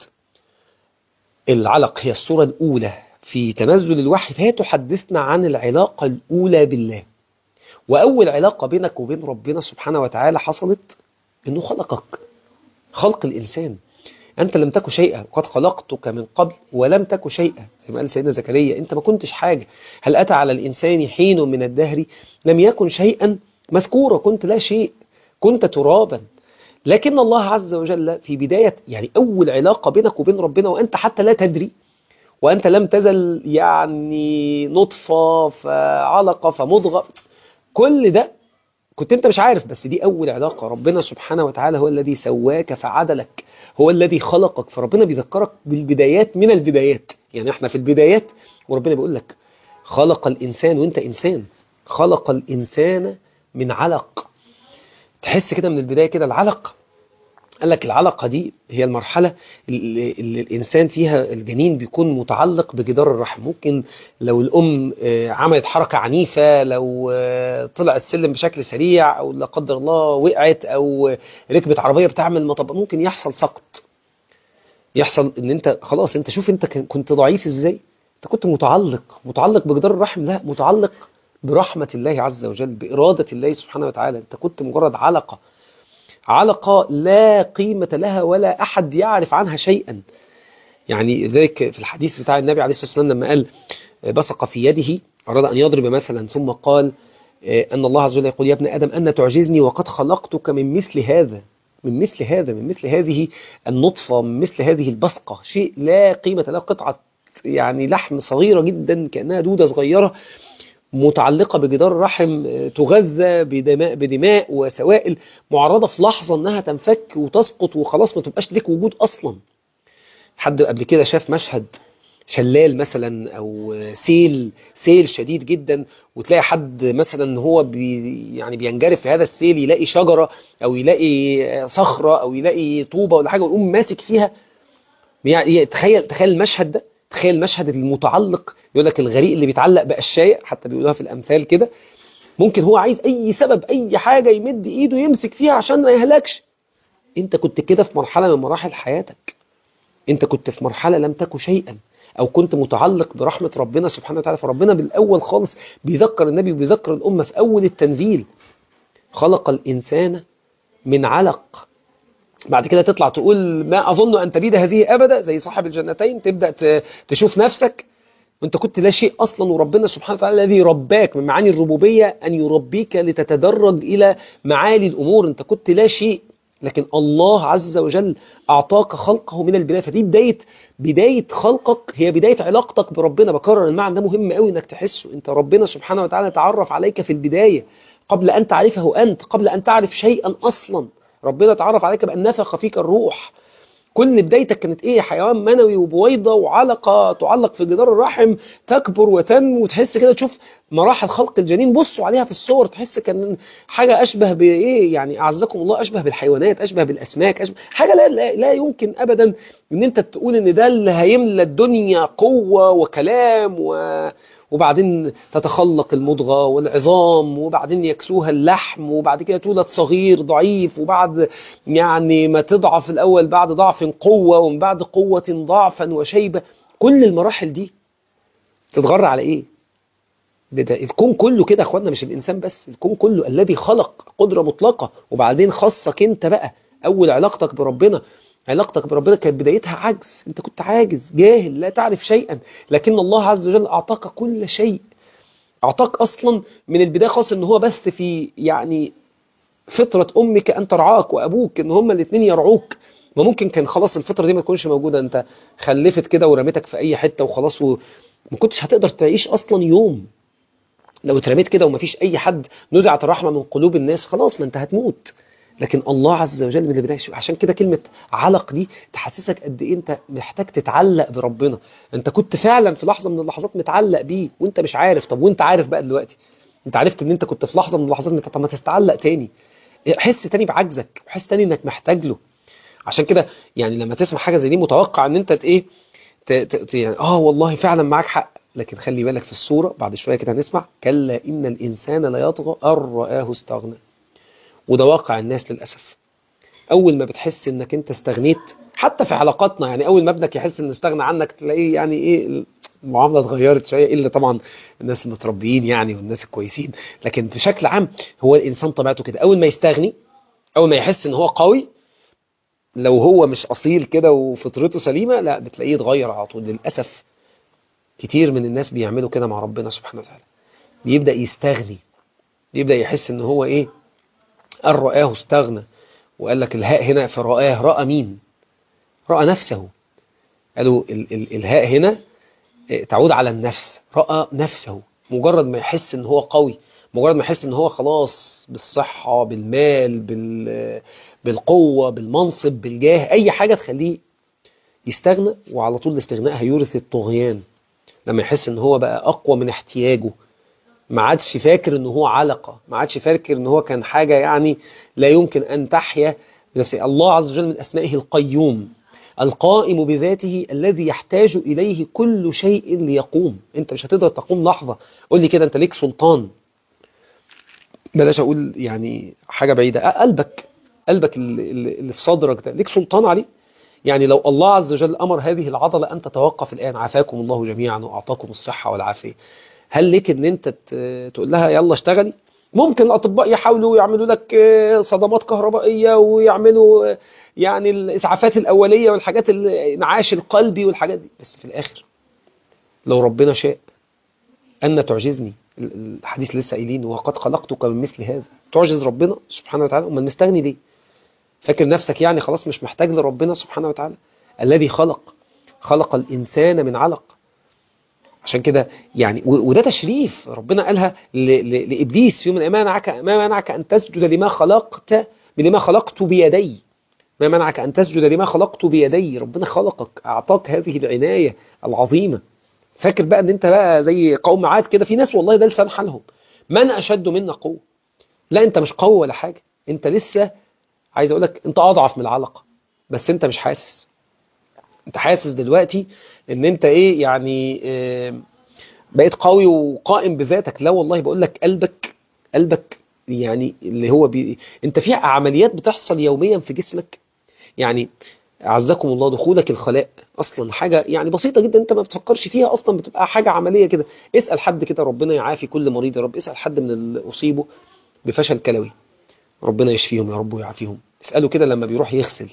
العلق هي السوره الاولى في تنزل الوحي فهي تحدثنا عن العلاقه الاولى بالله واول علاقه بينك وبين ربنا سبحانه وتعالى حصلت انه خلقك خلق الانسان أنت لم تكن شيئا وقد خلقتك من قبل ولم تكن شيئا زي ما قال سيدنا زكريا أنت ما كنتش حاجة هل أتى على الإنسان حين من الدهر لم يكن شيئا مذكورا كنت لا شيء كنت ترابا لكن الله عز وجل في بداية يعني أول علاقة بينك وبين ربنا وأنت حتى لا تدري وأنت لم تزل يعني نطفة فعلقة فمضغة كل ده كنت انت مش عارف بس دي اول علاقة ربنا سبحانه وتعالى هو الذي سواك فعدلك هو الذي خلقك فربنا بيذكرك بالبدايات من البدايات يعني احنا في البدايات وربنا بيقول لك خلق الانسان وانت انسان خلق الانسان من علق تحس كده من البداية كده العلق قال لك العلقة دي هي المرحلة اللي, اللي الإنسان فيها الجنين بيكون متعلق بجدار الرحم ممكن لو الأم عملت حركة عنيفة لو طلعت سلم بشكل سريع أو لا قدر الله وقعت أو ركبت عربية بتعمل مطب ممكن يحصل سقط يحصل ان انت خلاص انت شوف انت كنت ضعيف ازاي انت كنت متعلق متعلق بجدار الرحم لا متعلق برحمة الله عز وجل بإرادة الله سبحانه وتعالى انت كنت مجرد علقة علقة لا قيمة لها ولا أحد يعرف عنها شيئا يعني ذلك في الحديث بتاع النبي عليه الصلاة والسلام لما قال بصق في يده أراد أن يضرب مثلا ثم قال أن الله عز وجل يقول يا ابن آدم أن تعجزني وقد خلقتك من مثل هذا من مثل هذا من مثل هذه النطفة من مثل هذه البصقة شيء لا قيمة له قطعة يعني لحم صغيرة جدا كأنها دودة صغيرة متعلقة بجدار الرحم تغذى بدماء, بدماء وسوائل معرضة في لحظة انها تنفك وتسقط وخلاص ما تبقاش لك وجود اصلا حد قبل كده شاف مشهد شلال مثلا او سيل سيل شديد جدا وتلاقي حد مثلا هو بي يعني بينجرف في هذا السيل يلاقي شجرة او يلاقي صخرة او يلاقي طوبة ولا حاجة ويقوم ماسك فيها يعني تخيل تخيل المشهد ده تخيل المشهد المتعلق يقول لك الغريق اللي بيتعلق بقشاية حتى بيقولوها في الأمثال كده ممكن هو عايز أي سبب أي حاجة يمد إيده يمسك فيها عشان ما يهلكش أنت كنت كده في مرحلة من مراحل حياتك أنت كنت في مرحلة لم تكن شيئا أو كنت متعلق برحمة ربنا سبحانه وتعالى فربنا بالأول خالص بيذكر النبي وبيذكر الأمة في أول التنزيل خلق الإنسان من علق بعد كده تطلع تقول ما أظن أن تبيد هذه أبدا زي صاحب الجنتين تبدأ تشوف نفسك وانت كنت لا شيء أصلا وربنا سبحانه وتعالى الذي رباك من معاني الربوبية أن يربيك لتتدرج إلى معالي الأمور انت كنت لا شيء لكن الله عز وجل أعطاك خلقه من البداية فدي بداية بداية خلقك هي بداية علاقتك بربنا بكرر المعنى ده مهم قوي انك تحسه انت ربنا سبحانه وتعالى تعرف عليك في البداية قبل أن تعرفه أنت قبل أن تعرف شيئا أصلا ربنا تعرف عليك بأن نفخ فيك الروح كل بدايتك كانت ايه حيوان منوي وبويضة وعلقة تعلق في جدار الرحم تكبر وتنمو وتحس كده تشوف مراحل خلق الجنين بصوا عليها في الصور تحس كان حاجة أشبه بإيه يعني أعزكم الله أشبه بالحيوانات أشبه بالأسماك أشبه حاجة لا, لا, لا يمكن أبدا إن أنت تقول إن ده اللي هيملى الدنيا قوة وكلام و وبعدين تتخلق المضغة والعظام وبعدين يكسوها اللحم وبعد كده تولد صغير ضعيف وبعد يعني ما تضعف الأول بعد ضعف قوة ومن بعد قوة ضعفا وشيبة كل المراحل دي تتغر على إيه؟ ده الكون كله كده اخوانا مش الإنسان بس الكون كله الذي خلق قدرة مطلقة وبعدين خصك انت بقى أول علاقتك بربنا علاقتك بربنا كانت بدايتها عجز انت كنت عاجز جاهل لا تعرف شيئا لكن الله عز وجل اعطاك كل شيء اعطاك اصلا من البدايه خاص ان هو بس في يعني فطره امك ان ترعاك وابوك ان هما الاثنين يرعوك ما ممكن كان خلاص الفطره دي ما تكونش موجوده انت خلفت كده ورميتك في اي حته وخلاص وما كنتش هتقدر تعيش اصلا يوم لو اترميت كده ومفيش اي حد نزعت الرحمه من قلوب الناس خلاص ما انت هتموت لكن الله عز وجل من اللي بيناقش عشان كده كلمة علق دي تحسسك قد ايه انت محتاج تتعلق بربنا انت كنت فعلا في لحظة من اللحظات متعلق بيه وانت مش عارف طب وانت عارف بقى دلوقتي انت عرفت ان انت كنت في لحظة من اللحظات انت طب ما تتعلق تاني حس تاني بعجزك وحس تاني انك محتاج له عشان كده يعني لما تسمع حاجة زي دي متوقع ان انت ايه ت- ت- ت- يعني اه والله فعلا معاك حق لكن خلي بالك في الصورة بعد شوية كده هنسمع كلا إن الإنسان لا يطغى أن رآه استغنى وده واقع الناس للأسف أول ما بتحس إنك أنت استغنيت حتى في علاقاتنا يعني أول ما ابنك يحس إنه استغنى عنك تلاقيه يعني إيه المعاملة اتغيرت شوية إلا طبعا الناس المتربيين يعني والناس الكويسين لكن بشكل عام هو الإنسان طبيعته كده أول ما يستغني أول ما يحس إن هو قوي لو هو مش أصيل كده وفطرته سليمة لا بتلاقيه اتغير على طول للأسف كتير من الناس بيعملوا كده مع ربنا سبحانه وتعالى بيبدأ يستغني بيبدأ يحس ان هو ايه قال رآه استغنى وقال لك الهاء هنا في رآه رأى مين رأى نفسه قالوا ال ال الهاء هنا إيه، تعود على النفس رأى نفسه مجرد ما يحس ان هو قوي مجرد ما يحس ان هو خلاص بالصحة بالمال بال بالقوة بالمنصب بالجاه اي حاجة تخليه يستغنى وعلى طول الاستغناء هيورث الطغيان لما يحس ان هو بقى اقوى من احتياجه ما عادش فاكر ان هو علقة ما عادش فاكر ان هو كان حاجة يعني لا يمكن ان تحيا بنفسه الله عز وجل من اسمائه القيوم القائم بذاته الذي يحتاج اليه كل شيء ليقوم انت مش هتقدر تقوم لحظة قول لي كده انت ليك سلطان بلاش اقول يعني حاجة بعيدة أه، قلبك قلبك اللي اللي في صدرك ده ليك سلطان عليه يعني لو الله عز وجل أمر هذه العضلة أن تتوقف الآن عافاكم الله جميعا وأعطاكم الصحة والعافية هل لك أن أنت ت- تقول لها يلا اشتغلي ممكن الأطباء يحاولوا يعملوا لك آه، صدمات كهربائية ويعملوا آه، يعني الإسعافات الأولية والحاجات الانعاش القلبي والحاجات دي بس في الآخر لو ربنا شاء أن تعجزني ال- الحديث لسه قايلين وقد خلقتك من مثل هذا تعجز ربنا سبحانه وتعالى أمال مستغني ليه فاكر نفسك يعني خلاص مش محتاج لربنا سبحانه وتعالى الذي خلق خلق الإنسان من علق عشان كده يعني و- وده تشريف ربنا قالها ل- ل- لإبليس في يوم من الأيام ما منعك ما منعك أن تسجد لما خلقت لما خلقت بيدي ما منعك أن تسجد لما خلقت بيدي ربنا خلقك أعطاك هذه العناية العظيمة فاكر بقى ان انت بقى زي قوم عاد كده في ناس والله ده لسان حالهم من اشد منا قوه لا انت مش قوي ولا حاجه انت لسه عايز اقول لك انت اضعف من العلقه بس انت مش حاسس انت حاسس دلوقتي ان انت ايه يعني آه، بقيت قوي وقائم بذاتك لا والله بقول لك قلبك قلبك يعني اللي هو بي... انت في عمليات بتحصل يوميا في جسمك يعني أعزكم الله دخولك الخلاء أصلا حاجة يعني بسيطة جدا أنت ما بتفكرش فيها أصلا بتبقى حاجة عملية كده اسأل حد كده ربنا يعافي كل مريض يا رب اسأل حد من اللي أصيبه بفشل كلوي ربنا يشفيهم يا رب ويعافيهم اسأله كده لما بيروح يغسل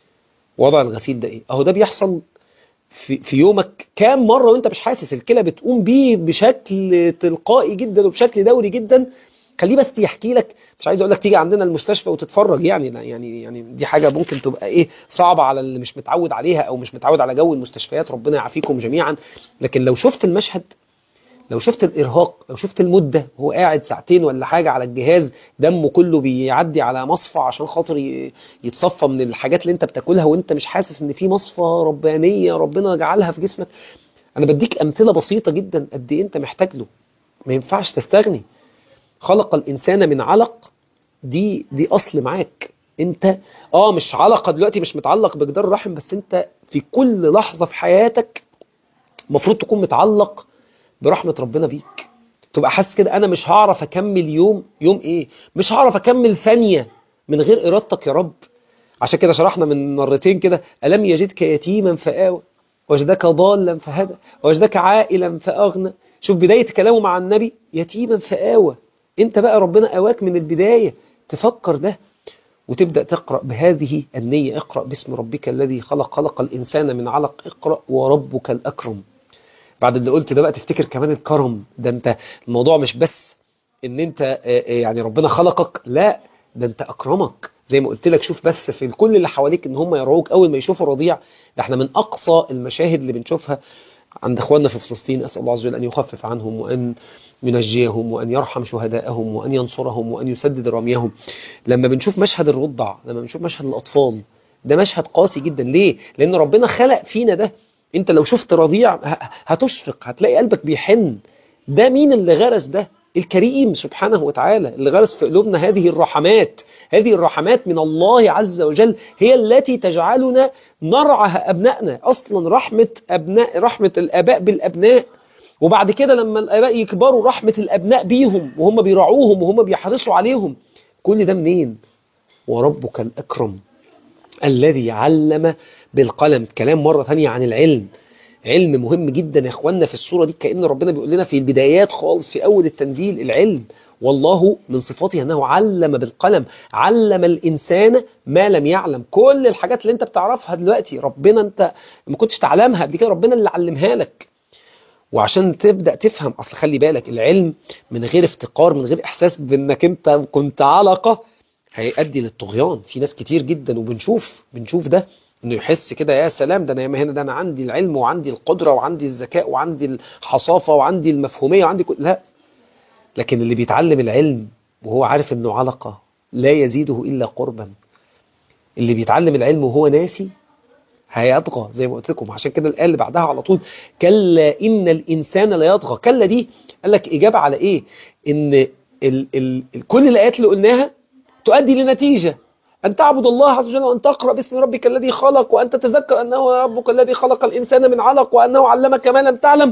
وضع الغسيل ده إيه أهو ده بيحصل في, في يومك كام مرة وانت مش حاسس الكلى بتقوم بيه بشكل تلقائي جدا وبشكل دوري جدا خليه بس يحكي لك مش عايز اقول لك تيجي عندنا المستشفى وتتفرج يعني لا يعني يعني دي حاجه ممكن تبقى ايه صعبه على اللي مش متعود عليها او مش متعود على جو المستشفيات ربنا يعافيكم جميعا لكن لو شفت المشهد لو شفت الارهاق لو شفت المده هو قاعد ساعتين ولا حاجه على الجهاز دمه كله بيعدي على مصفى عشان خاطر ي- يتصفى من الحاجات اللي انت بتاكلها وانت مش حاسس ان في مصفى ربانيه ربنا جعلها في جسمك انا بديك امثله بسيطه جدا قد ايه انت محتاج له ما ينفعش تستغني خلق الإنسان من علق دي دي أصل معاك أنت آه مش علقة دلوقتي مش متعلق بجدار الرحم بس أنت في كل لحظة في حياتك المفروض تكون متعلق برحمة ربنا بيك تبقى حاسس كده أنا مش هعرف أكمل يوم يوم إيه مش هعرف أكمل ثانية من غير إرادتك يا رب عشان كده شرحنا من مرتين كده ألم يجدك يتيما فآوى وجدك ضالا فهدى وجدك عائلا فأغنى شوف بداية كلامه مع النبي يتيما فآوى انت بقى ربنا أواك من البداية تفكر ده وتبدأ تقرأ بهذه النية اقرأ باسم ربك الذي خلق خلق الإنسان من علق اقرأ وربك الأكرم بعد اللي قلت ده بقى تفتكر كمان الكرم ده انت الموضوع مش بس ان انت آه، آه، يعني ربنا خلقك لا ده انت اكرمك زي ما قلت لك شوف بس في كل اللي حواليك ان هم يروك اول ما يشوفوا الرضيع ده احنا من اقصى المشاهد اللي بنشوفها عند اخواننا في فلسطين اسال الله عز وجل ان يخفف عنهم وان ينجيهم وان يرحم شهدائهم وان ينصرهم وان يسدد رميهم لما بنشوف مشهد الرضع لما بنشوف مشهد الاطفال ده مشهد قاسي جدا ليه لان ربنا خلق فينا ده انت لو شفت رضيع ه- هتشفق هتلاقي قلبك بيحن ده مين اللي غرس ده الكريم سبحانه وتعالى اللي غرس في قلوبنا هذه الرحمات هذه الرحمات من الله عز وجل هي التي تجعلنا نرعى أبنائنا أصلا رحمة أبناء رحمة الآباء بالأبناء وبعد كده لما الآباء يكبروا رحمة الأبناء بيهم وهم بيرعوهم وهم بيحرصوا عليهم كل ده منين وربك الأكرم الذي علم بالقلم كلام مرة ثانية عن العلم علم مهم جدا يا اخواننا في الصورة دي كأن ربنا بيقول لنا في البدايات خالص في أول التنزيل العلم والله من صفاته أنه علم بالقلم علم الإنسان ما لم يعلم كل الحاجات اللي انت بتعرفها دلوقتي ربنا انت ما كنتش تعلمها قبل كده ربنا اللي علمها لك وعشان تبدأ تفهم أصل خلي بالك العلم من غير افتقار من غير إحساس بأنك أنت كنت علقة هيؤدي للطغيان في ناس كتير جدا وبنشوف بنشوف ده انه يحس كده يا سلام ده انا ياما هنا ده انا عندي العلم وعندي القدره وعندي الذكاء وعندي الحصافه وعندي المفهوميه وعندي كل لا لكن اللي بيتعلم العلم وهو عارف انه علقه لا يزيده الا قربا اللي بيتعلم العلم وهو ناسي هيطغى زي ما قلت لكم عشان كده الآية اللي بعدها على طول كلا إن الإنسان لا يطغى كلا دي قال لك إجابة على إيه إن ال ال ال كل الآيات اللي قلناها تؤدي لنتيجة أن تعبد الله عز وجل وأن تقرأ باسم ربك الذي خلق وأن تتذكر أنه ربك الذي خلق الإنسان من علق وأنه علمك ما لم تعلم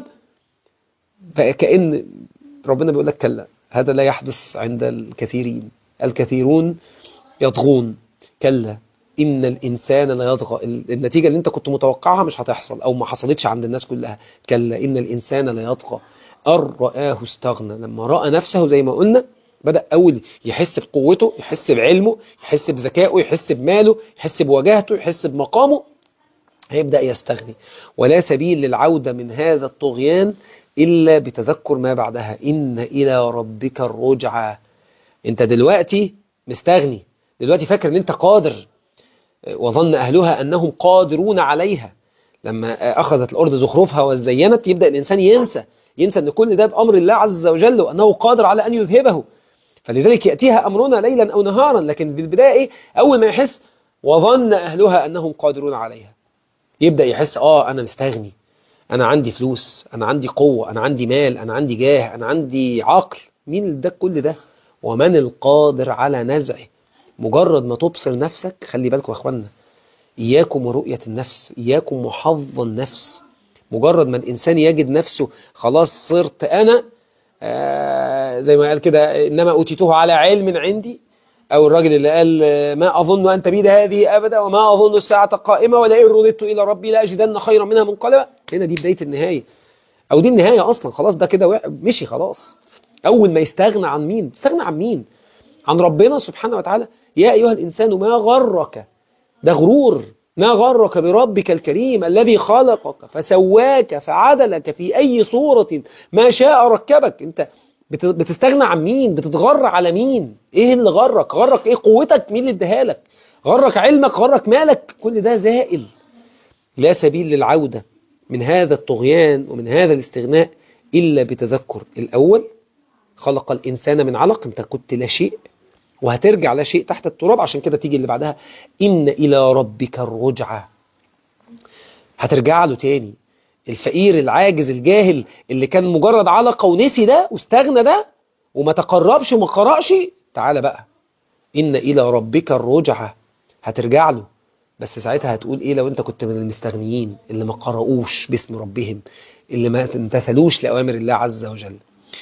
فكأن ربنا بيقول لك كلا هذا لا يحدث عند الكثيرين الكثيرون يطغون كلا إن الإنسان لا يطغى النتيجة اللي أنت كنت متوقعها مش هتحصل أو ما حصلتش عند الناس كلها كلا إن الإنسان لا يطغى أن رآه استغنى لما رأى نفسه زي ما قلنا بدأ أول يحس بقوته يحس بعلمه يحس بذكائه يحس بماله يحس بوجاهته يحس بمقامه هيبدأ يستغني ولا سبيل للعودة من هذا الطغيان إلا بتذكر ما بعدها إن إلى ربك الرجعى أنت دلوقتي مستغني دلوقتي فاكر أن أنت قادر وظن أهلها أنهم قادرون عليها لما أخذت الأرض زخرفها وزينت يبدأ الإنسان ينسى ينسى أن كل ده بأمر الله عز وجل وأنه قادر على أن يذهبه فلذلك يأتيها أمرنا ليلا أو نهارا لكن بالبداية إيه؟ أول ما يحس وظن أهلها أنهم قادرون عليها يبدأ يحس آه أنا مستغني أنا عندي فلوس أنا عندي قوة أنا عندي مال أنا عندي جاه أنا عندي عقل مين اللي اداك كل ده ومن القادر على نزعه مجرد ما تبصر نفسك خلي بالكم يا اخوانا إياكم ورؤية النفس إياكم وحظ النفس مجرد ما الإنسان يجد نفسه خلاص صرت أنا آه زي ما قال كده إنما أوتيته على علم عندي أو الراجل اللي قال ما أظن أن تبيد هذه أبدا وما أظن الساعة قائمة ولئن رددت إلى ربي لأجدن خيرا منها منقلبا هنا دي بداية النهاية أو دي النهاية أصلا خلاص ده كده مشي خلاص أول ما يستغنى عن مين تستغنى عن مين عن ربنا سبحانه وتعالى يا أيها الإنسان ما غرك ده غرور ما غرك بربك الكريم الذي خلقك فسواك فعدلك في أي صورة ما شاء ركبك أنت بتستغنى عن مين بتتغر على مين ايه اللي غرك غرك ايه قوتك مين اللي اداها لك غرك علمك غرك مالك كل ده زائل لا سبيل للعودة من هذا الطغيان ومن هذا الاستغناء إلا بتذكر الأول خلق الإنسان من علق أنت كنت لا شيء وهترجع لا شيء تحت التراب عشان كده تيجي اللي بعدها إن إلى ربك الرجعة هترجع له تاني الفقير العاجز الجاهل اللي كان مجرد علقة ونسي ده واستغنى ده وما تقربش وما قرأش تعالى بقى إن إلى ربك الرجعة هترجع له بس ساعتها هتقول إيه لو أنت كنت من المستغنيين اللي ما قرأوش باسم ربهم اللي ما امتثلوش لأوامر الله عز وجل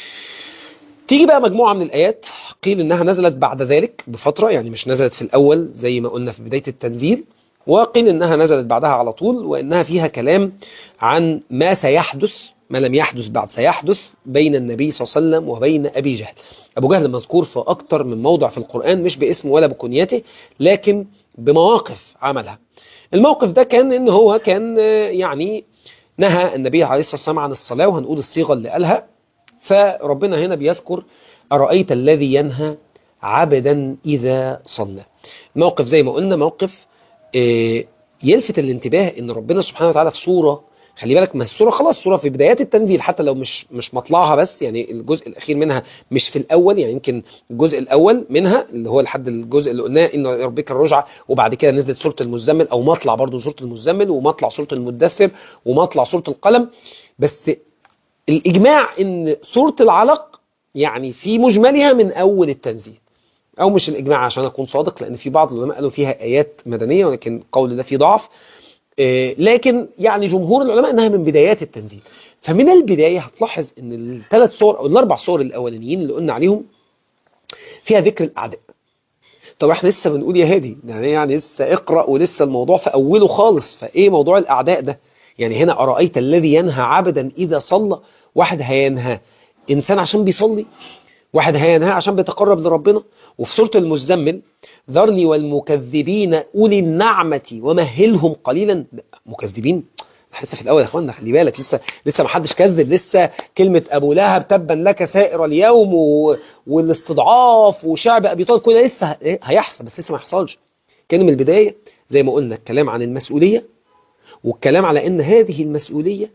تيجي بقى مجموعة من الآيات قيل إنها نزلت بعد ذلك بفترة يعني مش نزلت في الأول زي ما قلنا في بداية التنزيل وقيل إنها نزلت بعدها على طول وإنها فيها كلام عن ما سيحدث ما لم يحدث بعد سيحدث بين النبي صلى الله عليه وسلم وبين أبي جهل أبو جهل مذكور في أكتر من موضع في القرآن مش باسمه ولا بكنيته لكن بمواقف عملها الموقف ده كان إن هو كان يعني نهى النبي عليه الصلاة والسلام عن الصلاة وهنقول الصيغة اللي قالها فربنا هنا بيذكر أرأيت الذي ينهى عبدا إذا صلى موقف زي ما قلنا موقف يلفت الانتباه ان ربنا سبحانه وتعالى في صورة خلي بالك ما السوره خلاص السوره في بدايات التنزيل حتى لو مش مش مطلعها بس يعني الجزء الاخير منها مش في الاول يعني يمكن الجزء الاول منها اللي هو لحد الجزء اللي قلناه ان ربك الرجعه وبعد كده نزلت سوره المزمل او مطلع برضو سوره المزمل ومطلع سوره المدثر ومطلع سوره القلم بس الاجماع ان سوره العلق يعني في مجملها من اول التنزيل او مش الاجماع عشان اكون صادق لان في بعض العلماء قالوا فيها ايات مدنيه ولكن القول ده فيه ضعف آه، لكن يعني جمهور العلماء انها من بدايات التنزيل فمن البدايه هتلاحظ ان الثلاث صور او الاربع صور الاولانيين اللي قلنا عليهم فيها ذكر الاعداء طب احنا لسه بنقول يا هادي يعني يعني لسه اقرا ولسه الموضوع في اوله خالص فايه موضوع الاعداء ده يعني هنا ارايت الذي ينهى عبدا اذا صلى واحد هينهى انسان عشان بيصلي واحد هينهى عشان بيتقرب لربنا وفي سورة المزمل ذرني والمكذبين أولي النعمة ومهلهم قليلا مكذبين لسه في الأول يا أخوانا خلي بالك لسه لسه ما حدش كذب لسه كلمة أبو لهب تبا لك سائر اليوم و... والاستضعاف وشعب أبي طالب كل ده لسه ه- هيحصل بس لسه ما يحصلش كان من البداية زي ما قلنا الكلام عن المسؤولية والكلام على أن هذه المسؤولية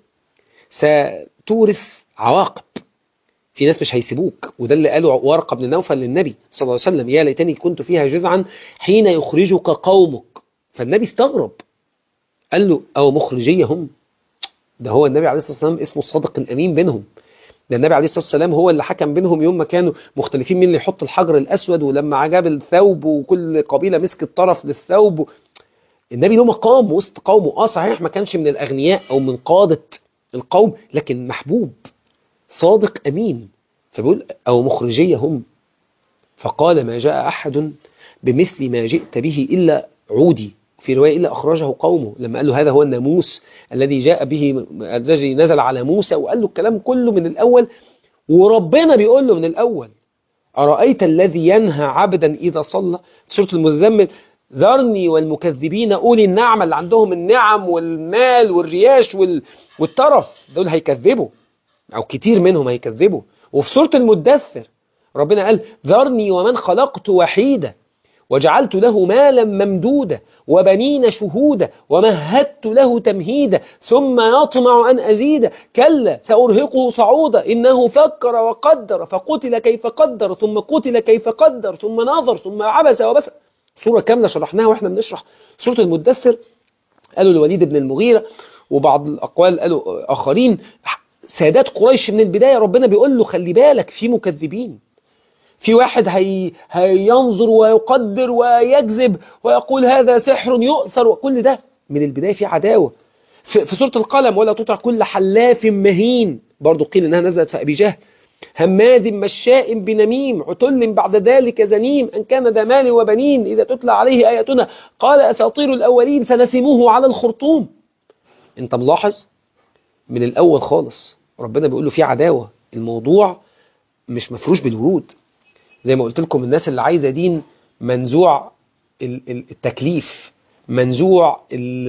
ستورث عواقب في ناس مش هيسيبوك وده اللي قاله ورقه بن نوفل للنبي صلى الله عليه وسلم يا ليتني كنت فيها جذعا حين يخرجك قومك فالنبي استغرب قال له او مخرجيه هم ده هو النبي عليه الصلاه والسلام اسمه الصادق الامين بينهم ده النبي عليه الصلاه والسلام هو اللي حكم بينهم يوم ما كانوا مختلفين مين اللي يحط الحجر الاسود ولما عجب الثوب وكل قبيله مسكت طرف للثوب النبي له مقام وسط قومه اه صحيح ما كانش من الاغنياء او من قاده القوم لكن محبوب صادق أمين فبيقول أو مخرجية هم فقال ما جاء أحد بمثل ما جئت به إلا عودي في رواية إلا أخرجه قومه لما قال له هذا هو الناموس الذي جاء به الذي نزل على موسى وقال له الكلام كله من الأول وربنا بيقول له من الأول أرأيت الذي ينهى عبدا إذا صلى في سورة المزمل ذرني والمكذبين أولي النعمة اللي عندهم النعم والمال والرياش وال... والترف دول هيكذبوا أو كتير منهم هيكذبوا وفي سورة المدثر ربنا قال ذرني ومن خلقت وحيدا وجعلت له مالا ممدودا وبنين شهودا ومهدت له تمهيدا ثم يطمع أن أزيد كلا سأرهقه صعودا إنه فكر وقدر فقتل كيف قدر ثم قتل كيف قدر ثم نظر ثم عبس وبس سورة كاملة شرحناها وإحنا بنشرح سورة المدثر قالوا الوليد بن المغيرة وبعض الأقوال قالوا آخرين سادات قريش من البداية ربنا بيقول له خلي بالك في مكذبين في واحد هي هينظر ويقدر ويكذب ويقول هذا سحر يؤثر وكل ده من البداية في عداوة في, في سورة القلم ولا تطع كل حلاف مهين برضو قيل انها نزلت في ابي جهل هماد مشاء بنميم عتل بعد ذلك زنيم ان كان ذا مال وبنين اذا تتلى عليه اياتنا قال اساطير الاولين سنسموه على الخرطوم انت ملاحظ من الاول خالص ربنا بيقول له في عداوة الموضوع مش مفروش بالورود زي ما قلت لكم الناس اللي عايزة دين منزوع التكليف منزوع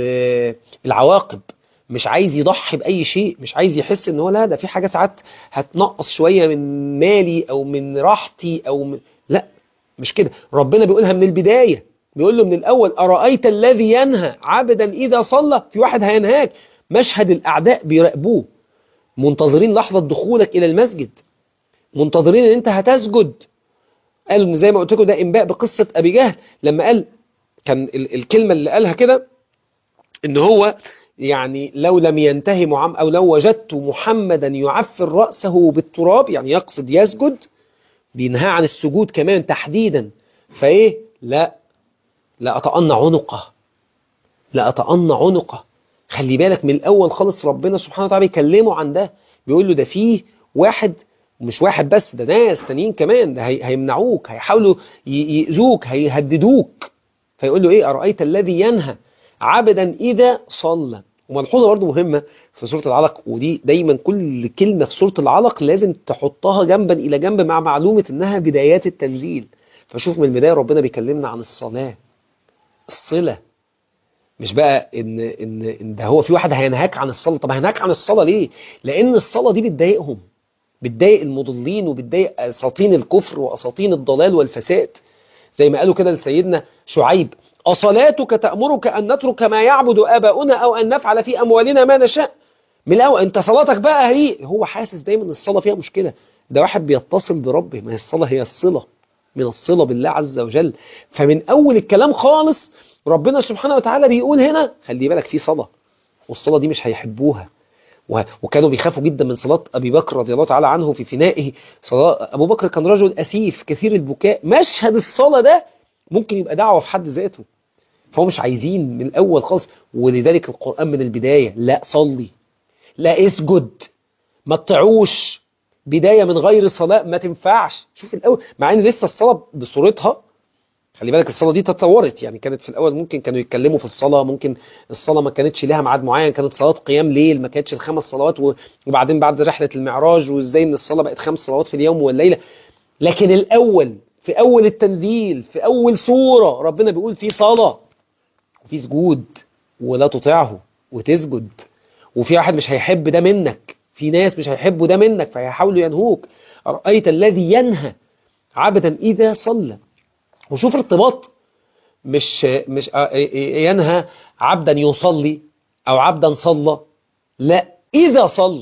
العواقب مش عايز يضحي بأي شيء مش عايز يحس ان هو لا ده في حاجة ساعات هتنقص شوية من مالي او من راحتي او من لا مش كده ربنا بيقولها من البداية بيقول له من الأول أرأيت الذي ينهى عبدا إذا صلى في واحد هينهاك مشهد الأعداء بيراقبوه منتظرين لحظة دخولك إلى المسجد منتظرين ان انت هتسجد قالوا زي ما قلت لكم ده انباء بقصة ابي جهل لما قال كان ال الكلمة اللي قالها كده ان هو يعني لو لم ينتهي معم او لو وجدت محمدا يعفر رأسه بالتراب يعني يقصد يسجد بينهى عن السجود كمان تحديدا فايه لا لا أطأن عنقه لا أطأن عنقه خلي بالك من الأول خالص ربنا سبحانه وتعالى بيكلمه عن ده بيقول له ده فيه واحد مش واحد بس ده ناس تانيين كمان ده هيمنعوك هيحاولوا يأذوك هيهددوك فيقول له ايه أرأيت الذي ينهى عبدا إذا صلى وملحوظة برضو مهمة في سورة العلق ودي دايما كل كلمة في سورة العلق لازم تحطها جنبا إلى جنب مع معلومة إنها بدايات التنزيل فشوف من البداية ربنا بيكلمنا عن الصلاة الصلة مش بقى إن, إن, إن ده هو في واحد هينهاك عن الصلاة طب هينهاك عن الصلاة ليه لأن الصلاة دي بتضايقهم بتضايق المضلين وبتضايق أساطين الكفر وأساطين الضلال والفساد زي ما قالوا كده لسيدنا شعيب أصلاتك تأمرك أن نترك ما يعبد آباؤنا أو أن نفعل في أموالنا ما نشاء من الاول انت صلاتك بقى هي هو حاسس دايما ان الصلاه فيها مشكله ده واحد بيتصل بربه ما هي الصلاه هي الصله من الصله بالله عز وجل فمن اول الكلام خالص ربنا سبحانه وتعالى بيقول هنا خلي بالك في صلاه والصلاه دي مش هيحبوها و- وكانوا بيخافوا جدا من صلاة أبي بكر رضي الله تعالى عنه في فنائه صلاة أبو بكر كان رجل أسيف كثير البكاء مشهد الصلاة ده ممكن يبقى دعوة في حد ذاته فهو مش عايزين من الأول خالص ولذلك القرآن من البداية لا صلي لا اسجد ما تطيعوش بداية من غير صلاة ما تنفعش شوف الأول مع إن لسه الصلاة بصورتها خلي بالك الصلاة دي تطورت يعني كانت في الأول ممكن كانوا يتكلموا في الصلاة ممكن الصلاة ما كانتش لها ميعاد معين كانت صلاة قيام ليل ما كانتش الخمس صلوات و- وبعدين بعد رحلة المعراج وإزاي إن الصلاة بقت خمس صلوات في اليوم والليلة لكن الأول في أول التنزيل في أول سورة ربنا بيقول في صلاة وفي سجود ولا تطيعه وتسجد وفي واحد مش هيحب ده منك في ناس مش هيحبوا ده منك فهيحاولوا ينهوك أرأيت الذي ينهى عبدا إذا صلى وشوف ارتباط مش مش آه، ينهى عبدا يصلي او عبدا صلى لا اذا صلى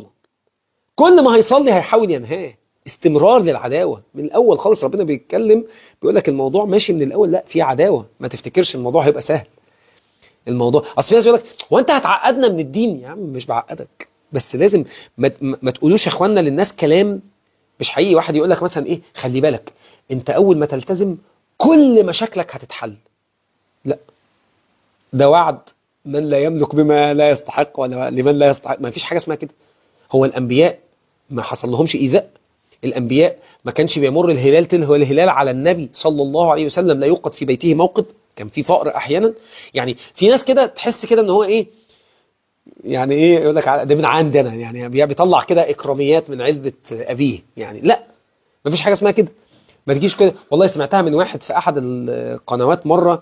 كل ما هيصلي هيحاول ينهاه استمرار للعداوه من الاول خالص ربنا بيتكلم بيقول لك الموضوع ماشي من الاول لا في عداوه ما تفتكرش الموضوع هيبقى سهل الموضوع اصل في ناس يقول لك هو انت هتعقدنا من الدين يا عم مش بعقدك بس لازم ما, ما ما تقولوش يا اخوانا للناس كلام مش حقيقي واحد يقول لك مثلا ايه خلي بالك انت اول ما تلتزم كل مشاكلك هتتحل لا ده وعد من لا يملك بما لا يستحق ولا لمن لا يستحق ما فيش حاجه اسمها كده هو الانبياء ما حصل لهمش ايذاء الانبياء ما كانش بيمر الهلال تلهو الهلال على النبي صلى الله عليه وسلم لا يوقد في بيته موقد كان في فقر احيانا يعني في ناس كده تحس كده ان هو ايه يعني ايه يقول لك ده من عندي انا يعني بي- بيطلع كده اكراميات من عزبه ابيه يعني لا ما فيش حاجه اسمها كده ما تجيش كده والله سمعتها من واحد في احد القنوات مره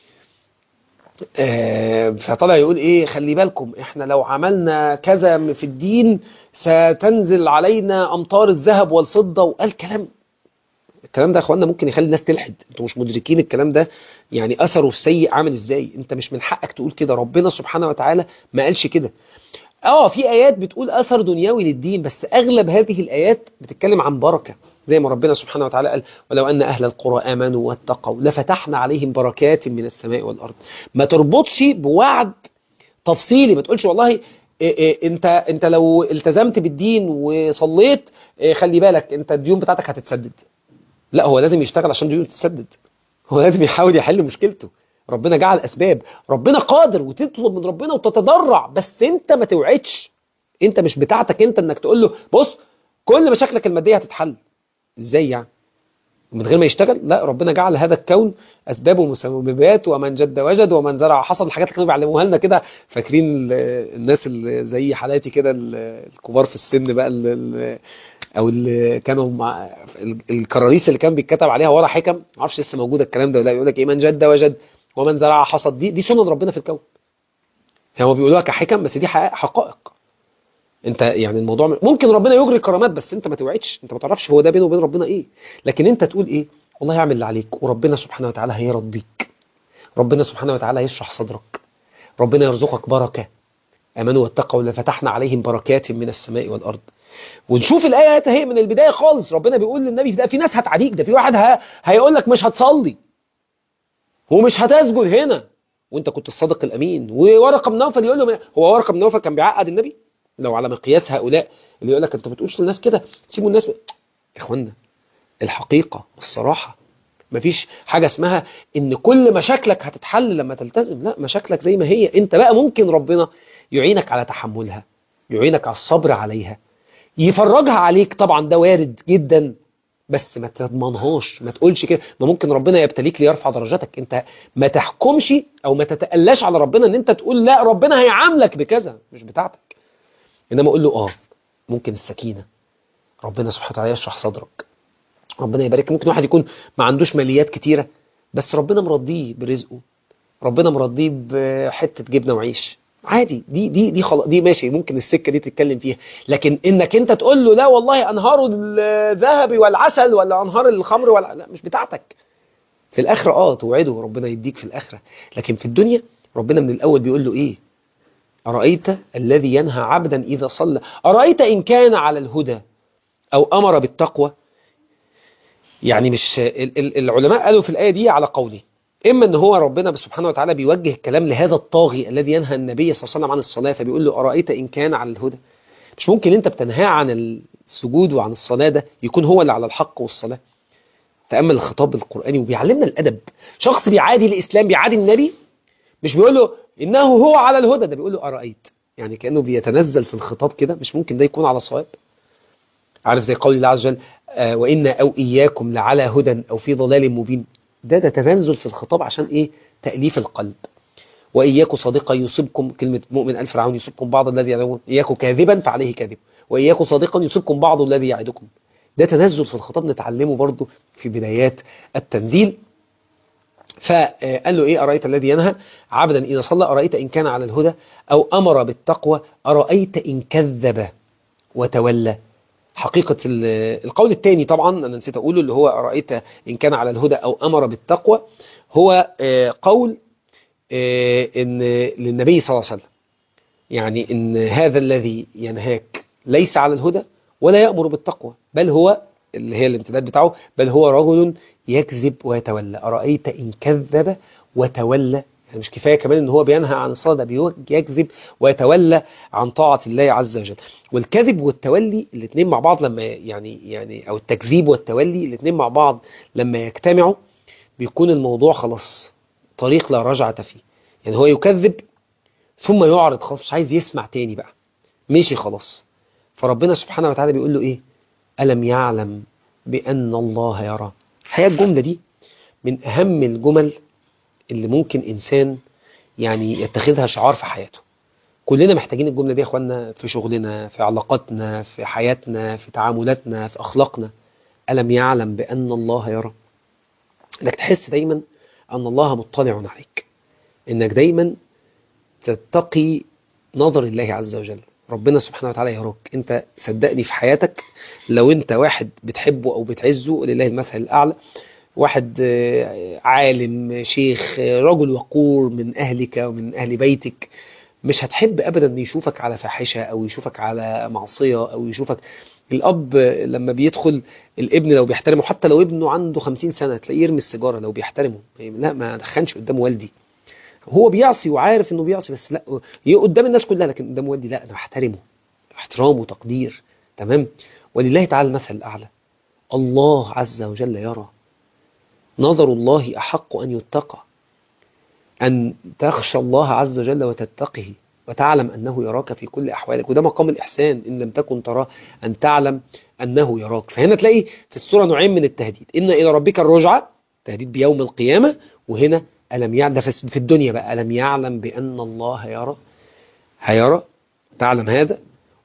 آه، فطلع يقول ايه خلي بالكم احنا لو عملنا كذا في الدين ستنزل علينا امطار الذهب والفضه وقال كلام الكلام ده يا اخوانا ممكن يخلي الناس تلحد انتوا مش مدركين الكلام ده يعني اثره السيء عامل ازاي انت مش من حقك تقول كده ربنا سبحانه وتعالى ما قالش كده اه في ايات بتقول اثر دنيوي للدين بس اغلب هذه الايات بتتكلم عن بركه زي ما ربنا سبحانه وتعالى قال ولو ان اهل القرى امنوا واتقوا لفتحنا عليهم بركات من السماء والارض ما تربطش بوعد تفصيلي ما تقولش والله إيه إيه انت انت لو التزمت بالدين وصليت إيه خلي بالك انت الديون بتاعتك هتتسدد لا هو لازم يشتغل عشان ديونه تتسدد هو لازم يحاول يحل مشكلته ربنا جعل اسباب ربنا قادر وتطلب من ربنا وتتضرع بس انت ما توعدش انت مش بتاعتك انت انك تقول له بص كل مشاكلك الماديه هتتحل ازاي يعني من غير ما يشتغل لا ربنا جعل هذا الكون اسباب ومسببات ومن جد وجد ومن زرع حصد الحاجات اللي كانوا بيعلموها لنا كده فاكرين ال- الناس اللي زي حالاتي كده ال- الكبار في السن بقى ال- ال- او اللي كانوا مع ال- الكراريس اللي كان بيتكتب عليها ورا حكم ما اعرفش لسه موجوده الكلام ده ولا يقول لك ايه من جد وجد ومن زرع حصد دي دي سنن ربنا في الكون هو بيقولوها كحكم بس دي حقائق- حقائق انت يعني الموضوع ممكن ربنا يجري كرامات بس انت ما توعدش انت ما تعرفش هو ده بينه وبين ربنا ايه لكن انت تقول ايه والله اعمل اللي عليك وربنا سبحانه وتعالى هيرضيك ربنا سبحانه وتعالى هيشرح صدرك ربنا يرزقك بركه امنوا واتقوا لفتحنا عليهم بركات من السماء والارض ونشوف الايه اهي من البدايه خالص ربنا بيقول للنبي ده في ناس هتعاديك ده في واحد ه... هيقول لك مش هتصلي ومش هتسجد هنا وانت كنت الصادق الامين وورقه بن نوفل يقول له هو ورقه بن نوفل كان بيعقد النبي لو على مقياس هؤلاء اللي يقول لك انت ما بتقولش للناس كده سيبوا الناس ب... يا اخوانا الحقيقه والصراحه مفيش حاجه اسمها ان كل مشاكلك هتتحل لما تلتزم لا مشاكلك زي ما هي انت بقى ممكن ربنا يعينك على تحملها يعينك على الصبر عليها يفرجها عليك طبعا ده وارد جدا بس ما تضمنهاش ما تقولش كده ما ممكن ربنا يبتليك ليرفع درجاتك انت ما تحكمش او ما تتقلاش على ربنا ان انت تقول لا ربنا هيعاملك بكذا مش بتاعتك انما اقول له اه ممكن السكينه ربنا سبحانه وتعالى يشرح صدرك ربنا يبارك ممكن واحد يكون ما عندوش ماليات كتيره بس ربنا مرضيه برزقه ربنا مرضيه بحته جبنه وعيش عادي دي دي دي خلاص دي ماشي ممكن السكه دي تتكلم فيها لكن انك انت تقول له لا والله انهار الذهب والعسل ولا انهار الخمر ولا لا مش بتاعتك في الاخره اه توعده ربنا يديك في الاخره لكن في الدنيا ربنا من الاول بيقول له ايه أرأيت الذي ينهى عبدا إذا صلى أرأيت إن كان على الهدى أو أمر بالتقوى يعني مش ال- ال- العلماء قالوا في الآية دي على قولي إما أن هو ربنا سبحانه وتعالى بيوجه الكلام لهذا الطاغي الذي ينهى النبي صلى الله عليه وسلم عن الصلاة فبيقول له أرأيت إن كان على الهدى مش ممكن أنت بتنهاه عن السجود وعن الصلاة ده يكون هو اللي على الحق والصلاة تأمل الخطاب القرآني وبيعلمنا الأدب شخص بيعادي الإسلام بيعادي النبي مش بيقول له إنه هو على الهدى ده بيقول له أرأيت يعني كأنه بيتنزل في الخطاب كده مش ممكن ده يكون على صواب عارف زي قول الله عز وجل آه وإن أو إياكم لعلى هدى أو في ضلال مبين ده ده تنزل في الخطاب عشان إيه تأليف القلب وإياكم صادقا يصيبكم كلمة مؤمن ألف فرعون يصيبكم بعض الذي يعلمون إياكم كاذبا فعليه كاذب وإياكم صادقا يصيبكم بعض الذي يعدكم ده تنزل في الخطاب نتعلمه برضو في بدايات التنزيل فقال له إيه أرأيت الذي ينهى عبدا إذا صلى أرأيت إن كان على الهدى أو أمر بالتقوى أرأيت إن كذب وتولى حقيقة ال- القول الثاني طبعا أنا نسيت أقوله اللي هو أرأيت إن كان على الهدى أو أمر بالتقوى هو آه، قول آه، إن للنبي صلى الله عليه وسلم يعني إن هذا الذي ينهاك ليس على الهدى ولا يأمر بالتقوى بل هو اللي هي الامتداد بتاعه بل هو رجل يكذب ويتولى أرأيت إن كذب وتولى يعني مش كفاية كمان إن هو بينهى عن الصلاة ده بيكذب ويتولى عن طاعة الله عز وجل والكذب والتولي الاثنين مع بعض لما يعني يعني أو التكذيب والتولي الاثنين مع بعض لما يجتمعوا بيكون الموضوع خلاص طريق لا رجعة فيه يعني هو يكذب ثم يعرض خلاص مش عايز يسمع تاني بقى مشي خلاص فربنا سبحانه وتعالى بيقول له ايه ألم يعلم بأن الله يرى الحقيقة الجملة دي من أهم الجمل اللي ممكن إنسان يعني يتخذها شعار في حياته كلنا محتاجين الجملة دي يا أخوانا في شغلنا في علاقاتنا في حياتنا في تعاملاتنا في أخلاقنا ألم يعلم بأن الله يرى انك تحس دايما ان الله مطلع عليك انك دايما تتقي نظر الله عز وجل ربنا سبحانه وتعالى يراك انت صدقني في حياتك لو انت واحد بتحبه او بتعزه لله المثل الاعلى واحد آه، عالم شيخ آه، رجل وقور من اهلك ومن اهل بيتك مش هتحب ابدا ان يشوفك على فاحشه او يشوفك على معصيه او يشوفك الاب لما بيدخل الابن لو بيحترمه حتى لو ابنه عنده 50 سنه تلاقيه يرمي السيجاره لو بيحترمه لا ما دخنش قدام والدي هو بيعصي وعارف انه بيعصي بس لا ي- قدام الناس كلها لكن قدام والدي لا انا بحترمه احترام وتقدير تمام ولله تعالى المثل الاعلى الله عز وجل يرى نظر الله احق ان يتقى أن تخشى الله عز وجل وتتقه وتعلم أنه يراك في كل أحوالك وده مقام الإحسان إن لم تكن تراه أن تعلم أنه يراك فهنا تلاقي في السورة نوعين من التهديد إن إلى ربك الرجعة تهديد بيوم القيامة وهنا ألم يعلم ده في في الدنيا بقى ألم يعلم بأن الله يرى هيرى تعلم هذا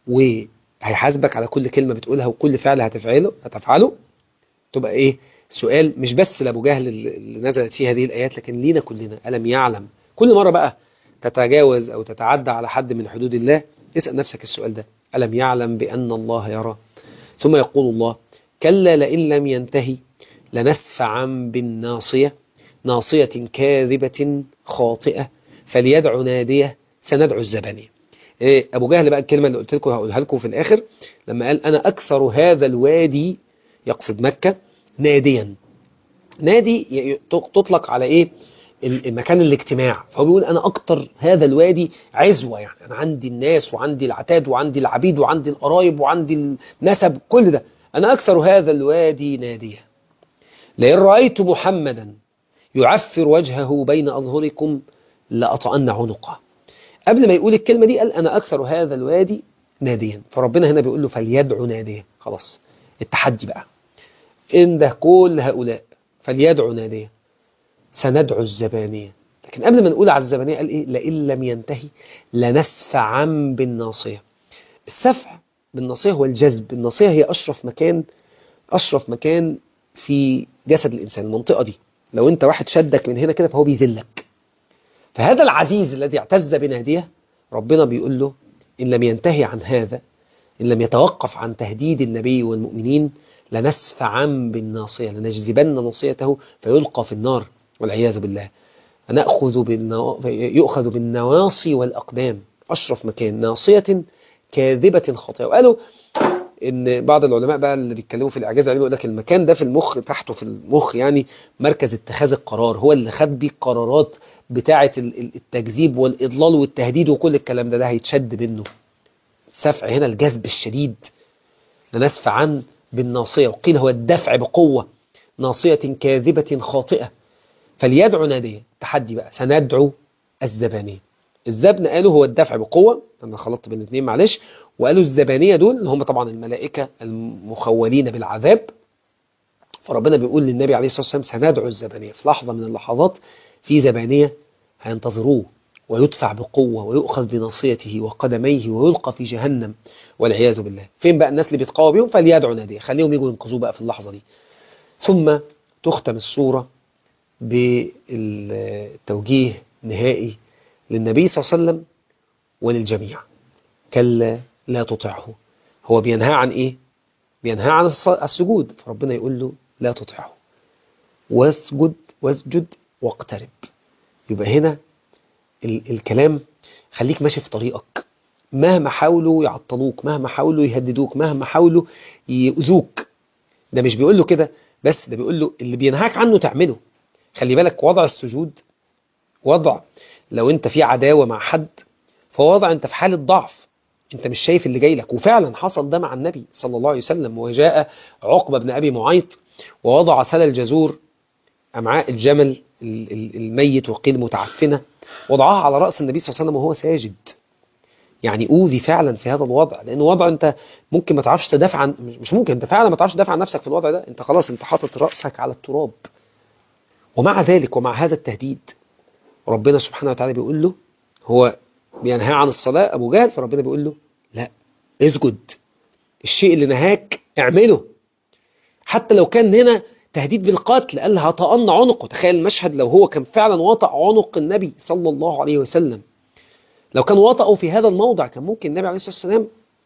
وهيحاسبك على كل كلمة بتقولها وكل فعل هتفعله هتفعله تبقى إيه سؤال مش بس لأبو جهل اللي اللي نزلت فيه هذه الآيات لكن لينا كلنا ألم يعلم كل مرة بقى تتجاوز أو تتعدى على حد من حدود الله اسأل نفسك السؤال ده ألم يعلم بأن الله يرى ثم يقول الله كلا لئن لم ينتهي لنسفعا بالناصية ناصية كاذبة خاطئة فليدع نادية سندعو الزبانية إيه أبو جهل بقى الكلمة اللي قلت لكم هقولها لكم في الآخر لما قال أنا أكثر هذا الوادي يقصد مكة ناديا نادي ي- تطلق على ايه المكان الاجتماع فهو بيقول انا اكتر هذا الوادي عزوه يعني انا عندي الناس وعندي العتاد وعندي العبيد وعندي القرايب وعندي النسب كل ده انا اكثر هذا الوادي ناديا لئن رايت محمدا يعفر وجهه بين اظهركم لاطأن عنقه قبل ما يقول الكلمه دي قال انا اكثر هذا الوادي ناديا فربنا هنا بيقول له فليدعو ناديا خلاص التحدي بقى انده كل هؤلاء فليدعو ناديا سندعو الزبانية لكن قبل ما نقول على الزبانية قال إيه لئن لم ينتهي لنسفعا بالناصية السفع بالناصية هو الجذب الناصية هي أشرف مكان أشرف مكان في جسد الإنسان المنطقة دي لو أنت واحد شدك من هنا كده فهو بيذلك فهذا العزيز الذي اعتز بناديه ربنا بيقول له إن لم ينتهي عن هذا إن لم يتوقف عن تهديد النبي والمؤمنين لنسفعا بالناصية لنجذبن ناصيته فيلقى في النار والعياذ بالله نأخذ بالنوا... يؤخذ بالنواصي والأقدام أشرف مكان ناصية كاذبة خاطئة وقالوا ان بعض العلماء بقى اللي بيتكلموا في الاعجاز العلمي يقول لك المكان ده في المخ تحته في المخ يعني مركز اتخاذ القرار هو اللي خد بيه القرارات بتاعه التكذيب والاضلال والتهديد وكل الكلام ده ده هيتشد منه سفع هنا الجذب الشديد لنسفع عن بالناصية وقيل هو الدفع بقوة ناصية كاذبة خاطئة فليدعو نادية تحدي بقى سندعو الزبانية الزبن قالوا هو الدفع بقوة أنا خلطت بين الاثنين معلش وقالوا الزبانية دول اللي هم طبعا الملائكة المخولين بالعذاب فربنا بيقول للنبي عليه الصلاة والسلام سندعو الزبانية في لحظة من اللحظات في زبانية هينتظروه ويدفع بقوة ويؤخذ بناصيته وقدميه ويلقى في جهنم والعياذ بالله فين بقى الناس اللي بيتقوى بيهم فليدعوا نادية خليهم يجوا ينقذوه بقى في اللحظة دي ثم تختم السورة بالتوجيه نهائي للنبي صلى الله عليه وسلم وللجميع كلا لا تطعه هو بينهى عن ايه بينهى عن السجود فربنا يقول له لا تطعه واسجد واسجد واقترب يبقى هنا ال الكلام خليك ماشي في طريقك مهما حاولوا يعطلوك مهما حاولوا يهددوك مهما حاولوا يؤذوك ده مش بيقول له كده بس ده بيقول له اللي بينهاك عنه تعمله خلي بالك وضع السجود وضع لو انت في عداوة مع حد فهو وضع انت في حالة ضعف انت مش شايف اللي جاي لك وفعلا حصل ده مع النبي صلى الله عليه وسلم وجاء عقبة بن أبي معيط ووضع سل الجزور أمعاء الجمل الميت وقيل متعفنة وضعها على رأس النبي صلى الله عليه وسلم وهو ساجد يعني أوذي فعلا في هذا الوضع لأنه وضع أنت ممكن ما تعرفش تدافع عن مش ممكن أنت فعلا ما تعرفش تدافع عن نفسك في الوضع ده أنت خلاص أنت حاطط رأسك على التراب ومع ذلك ومع هذا التهديد ربنا سبحانه وتعالى بيقول له هو بينهى عن الصلاة أبو جهل فربنا بيقول له لا اسجد الشيء اللي نهاك اعمله حتى لو كان هنا تهديد بالقتل قال هطأن عنقه تخيل المشهد لو هو كان فعلا وطأ عنق النبي صلى الله عليه وسلم لو كان وطأه في هذا الموضع كان ممكن النبي عليه الصلاة والسلام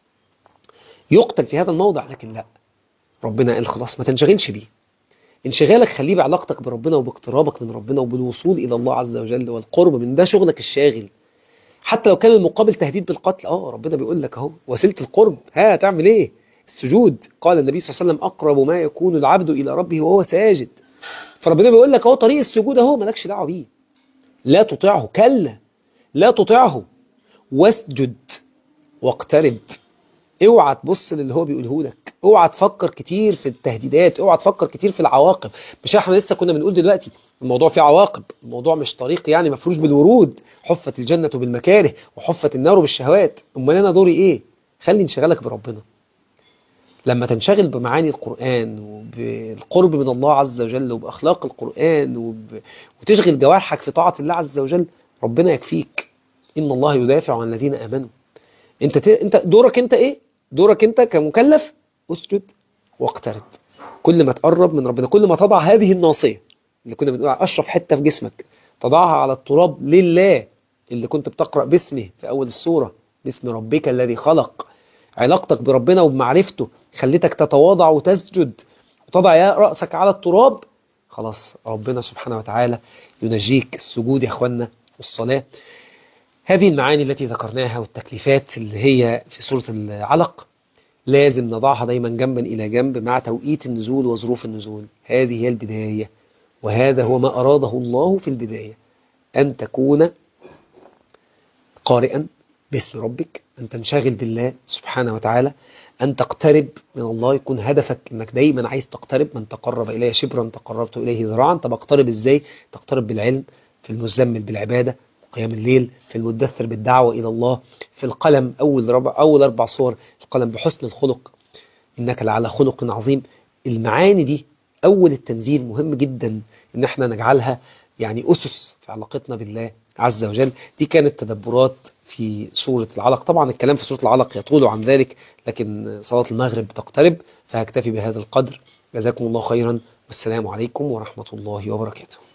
يقتل في هذا الموضع لكن لا ربنا قال خلاص ما تنشغلش بيه انشغالك خليه بعلاقتك بربنا وباقترابك من ربنا وبالوصول إلى الله عز وجل والقرب من ده شغلك الشاغل حتى لو كان المقابل تهديد بالقتل اه ربنا بيقول لك اهو وسيله القرب ها تعمل ايه السجود قال النبي صلى الله عليه وسلم اقرب ما يكون العبد الى ربه وهو ساجد فربنا بيقول لك اهو طريق السجود اهو مالكش دعوه بيه لا تطيعه كلا لا تطيعه واسجد واقترب اوعى تبص للي هو بيقوله لك اوعى تفكر كتير في التهديدات اوعى تفكر كتير في العواقب مش احنا لسه كنا بنقول دلوقتي الموضوع فيه عواقب الموضوع مش طريق يعني مفروش بالورود حفت الجنة بالمكاره وحفت النار بالشهوات امال انا دوري ايه خلي انشغالك بربنا لما تنشغل بمعاني القرآن وبالقرب من الله عز وجل وبأخلاق القرآن وب... وتشغل جوارحك في طاعة الله عز وجل ربنا يكفيك إن الله يدافع عن الذين آمنوا انت ت... انت دورك انت ايه دورك انت كمكلف اسجد واقترب كل ما تقرب من ربنا كل ما تضع هذه الناصية اللي كنا بنقول أشرف حتة في جسمك تضعها على التراب لله اللي كنت بتقرأ باسمه في أول السورة باسم ربك الذي خلق علاقتك بربنا وبمعرفته خليتك تتواضع وتسجد وتضع يا رأسك على التراب خلاص ربنا سبحانه وتعالى ينجيك السجود يا أخوانا والصلاة هذه المعاني التي ذكرناها والتكليفات اللي هي في سورة العلق لازم نضعها دايما جنبا إلى جنب مع توقيت النزول وظروف النزول هذه هي البداية وهذا هو ما أراده الله في البداية أن تكون قارئا باسم ربك أن تنشغل بالله سبحانه وتعالى أن تقترب من الله يكون هدفك أنك دايما عايز تقترب من تقرب إليه شبرا تقربت إليه ذراعا طب اقترب إزاي تقترب بالعلم في المزمل بالعبادة قيام الليل في المدثر بالدعوة إلى الله في القلم أول, ربع أول أربع صور القلم بحسن الخلق إنك لعلى خلق عظيم المعاني دي أول التنزيل مهم جدا إن احنا نجعلها يعني أسس في علاقتنا بالله عز وجل دي كانت تدبرات في سورة العلق طبعا الكلام في سورة العلق يطول عن ذلك لكن صلاة المغرب تقترب فهكتفي بهذا القدر جزاكم الله خيرا والسلام عليكم ورحمة الله وبركاته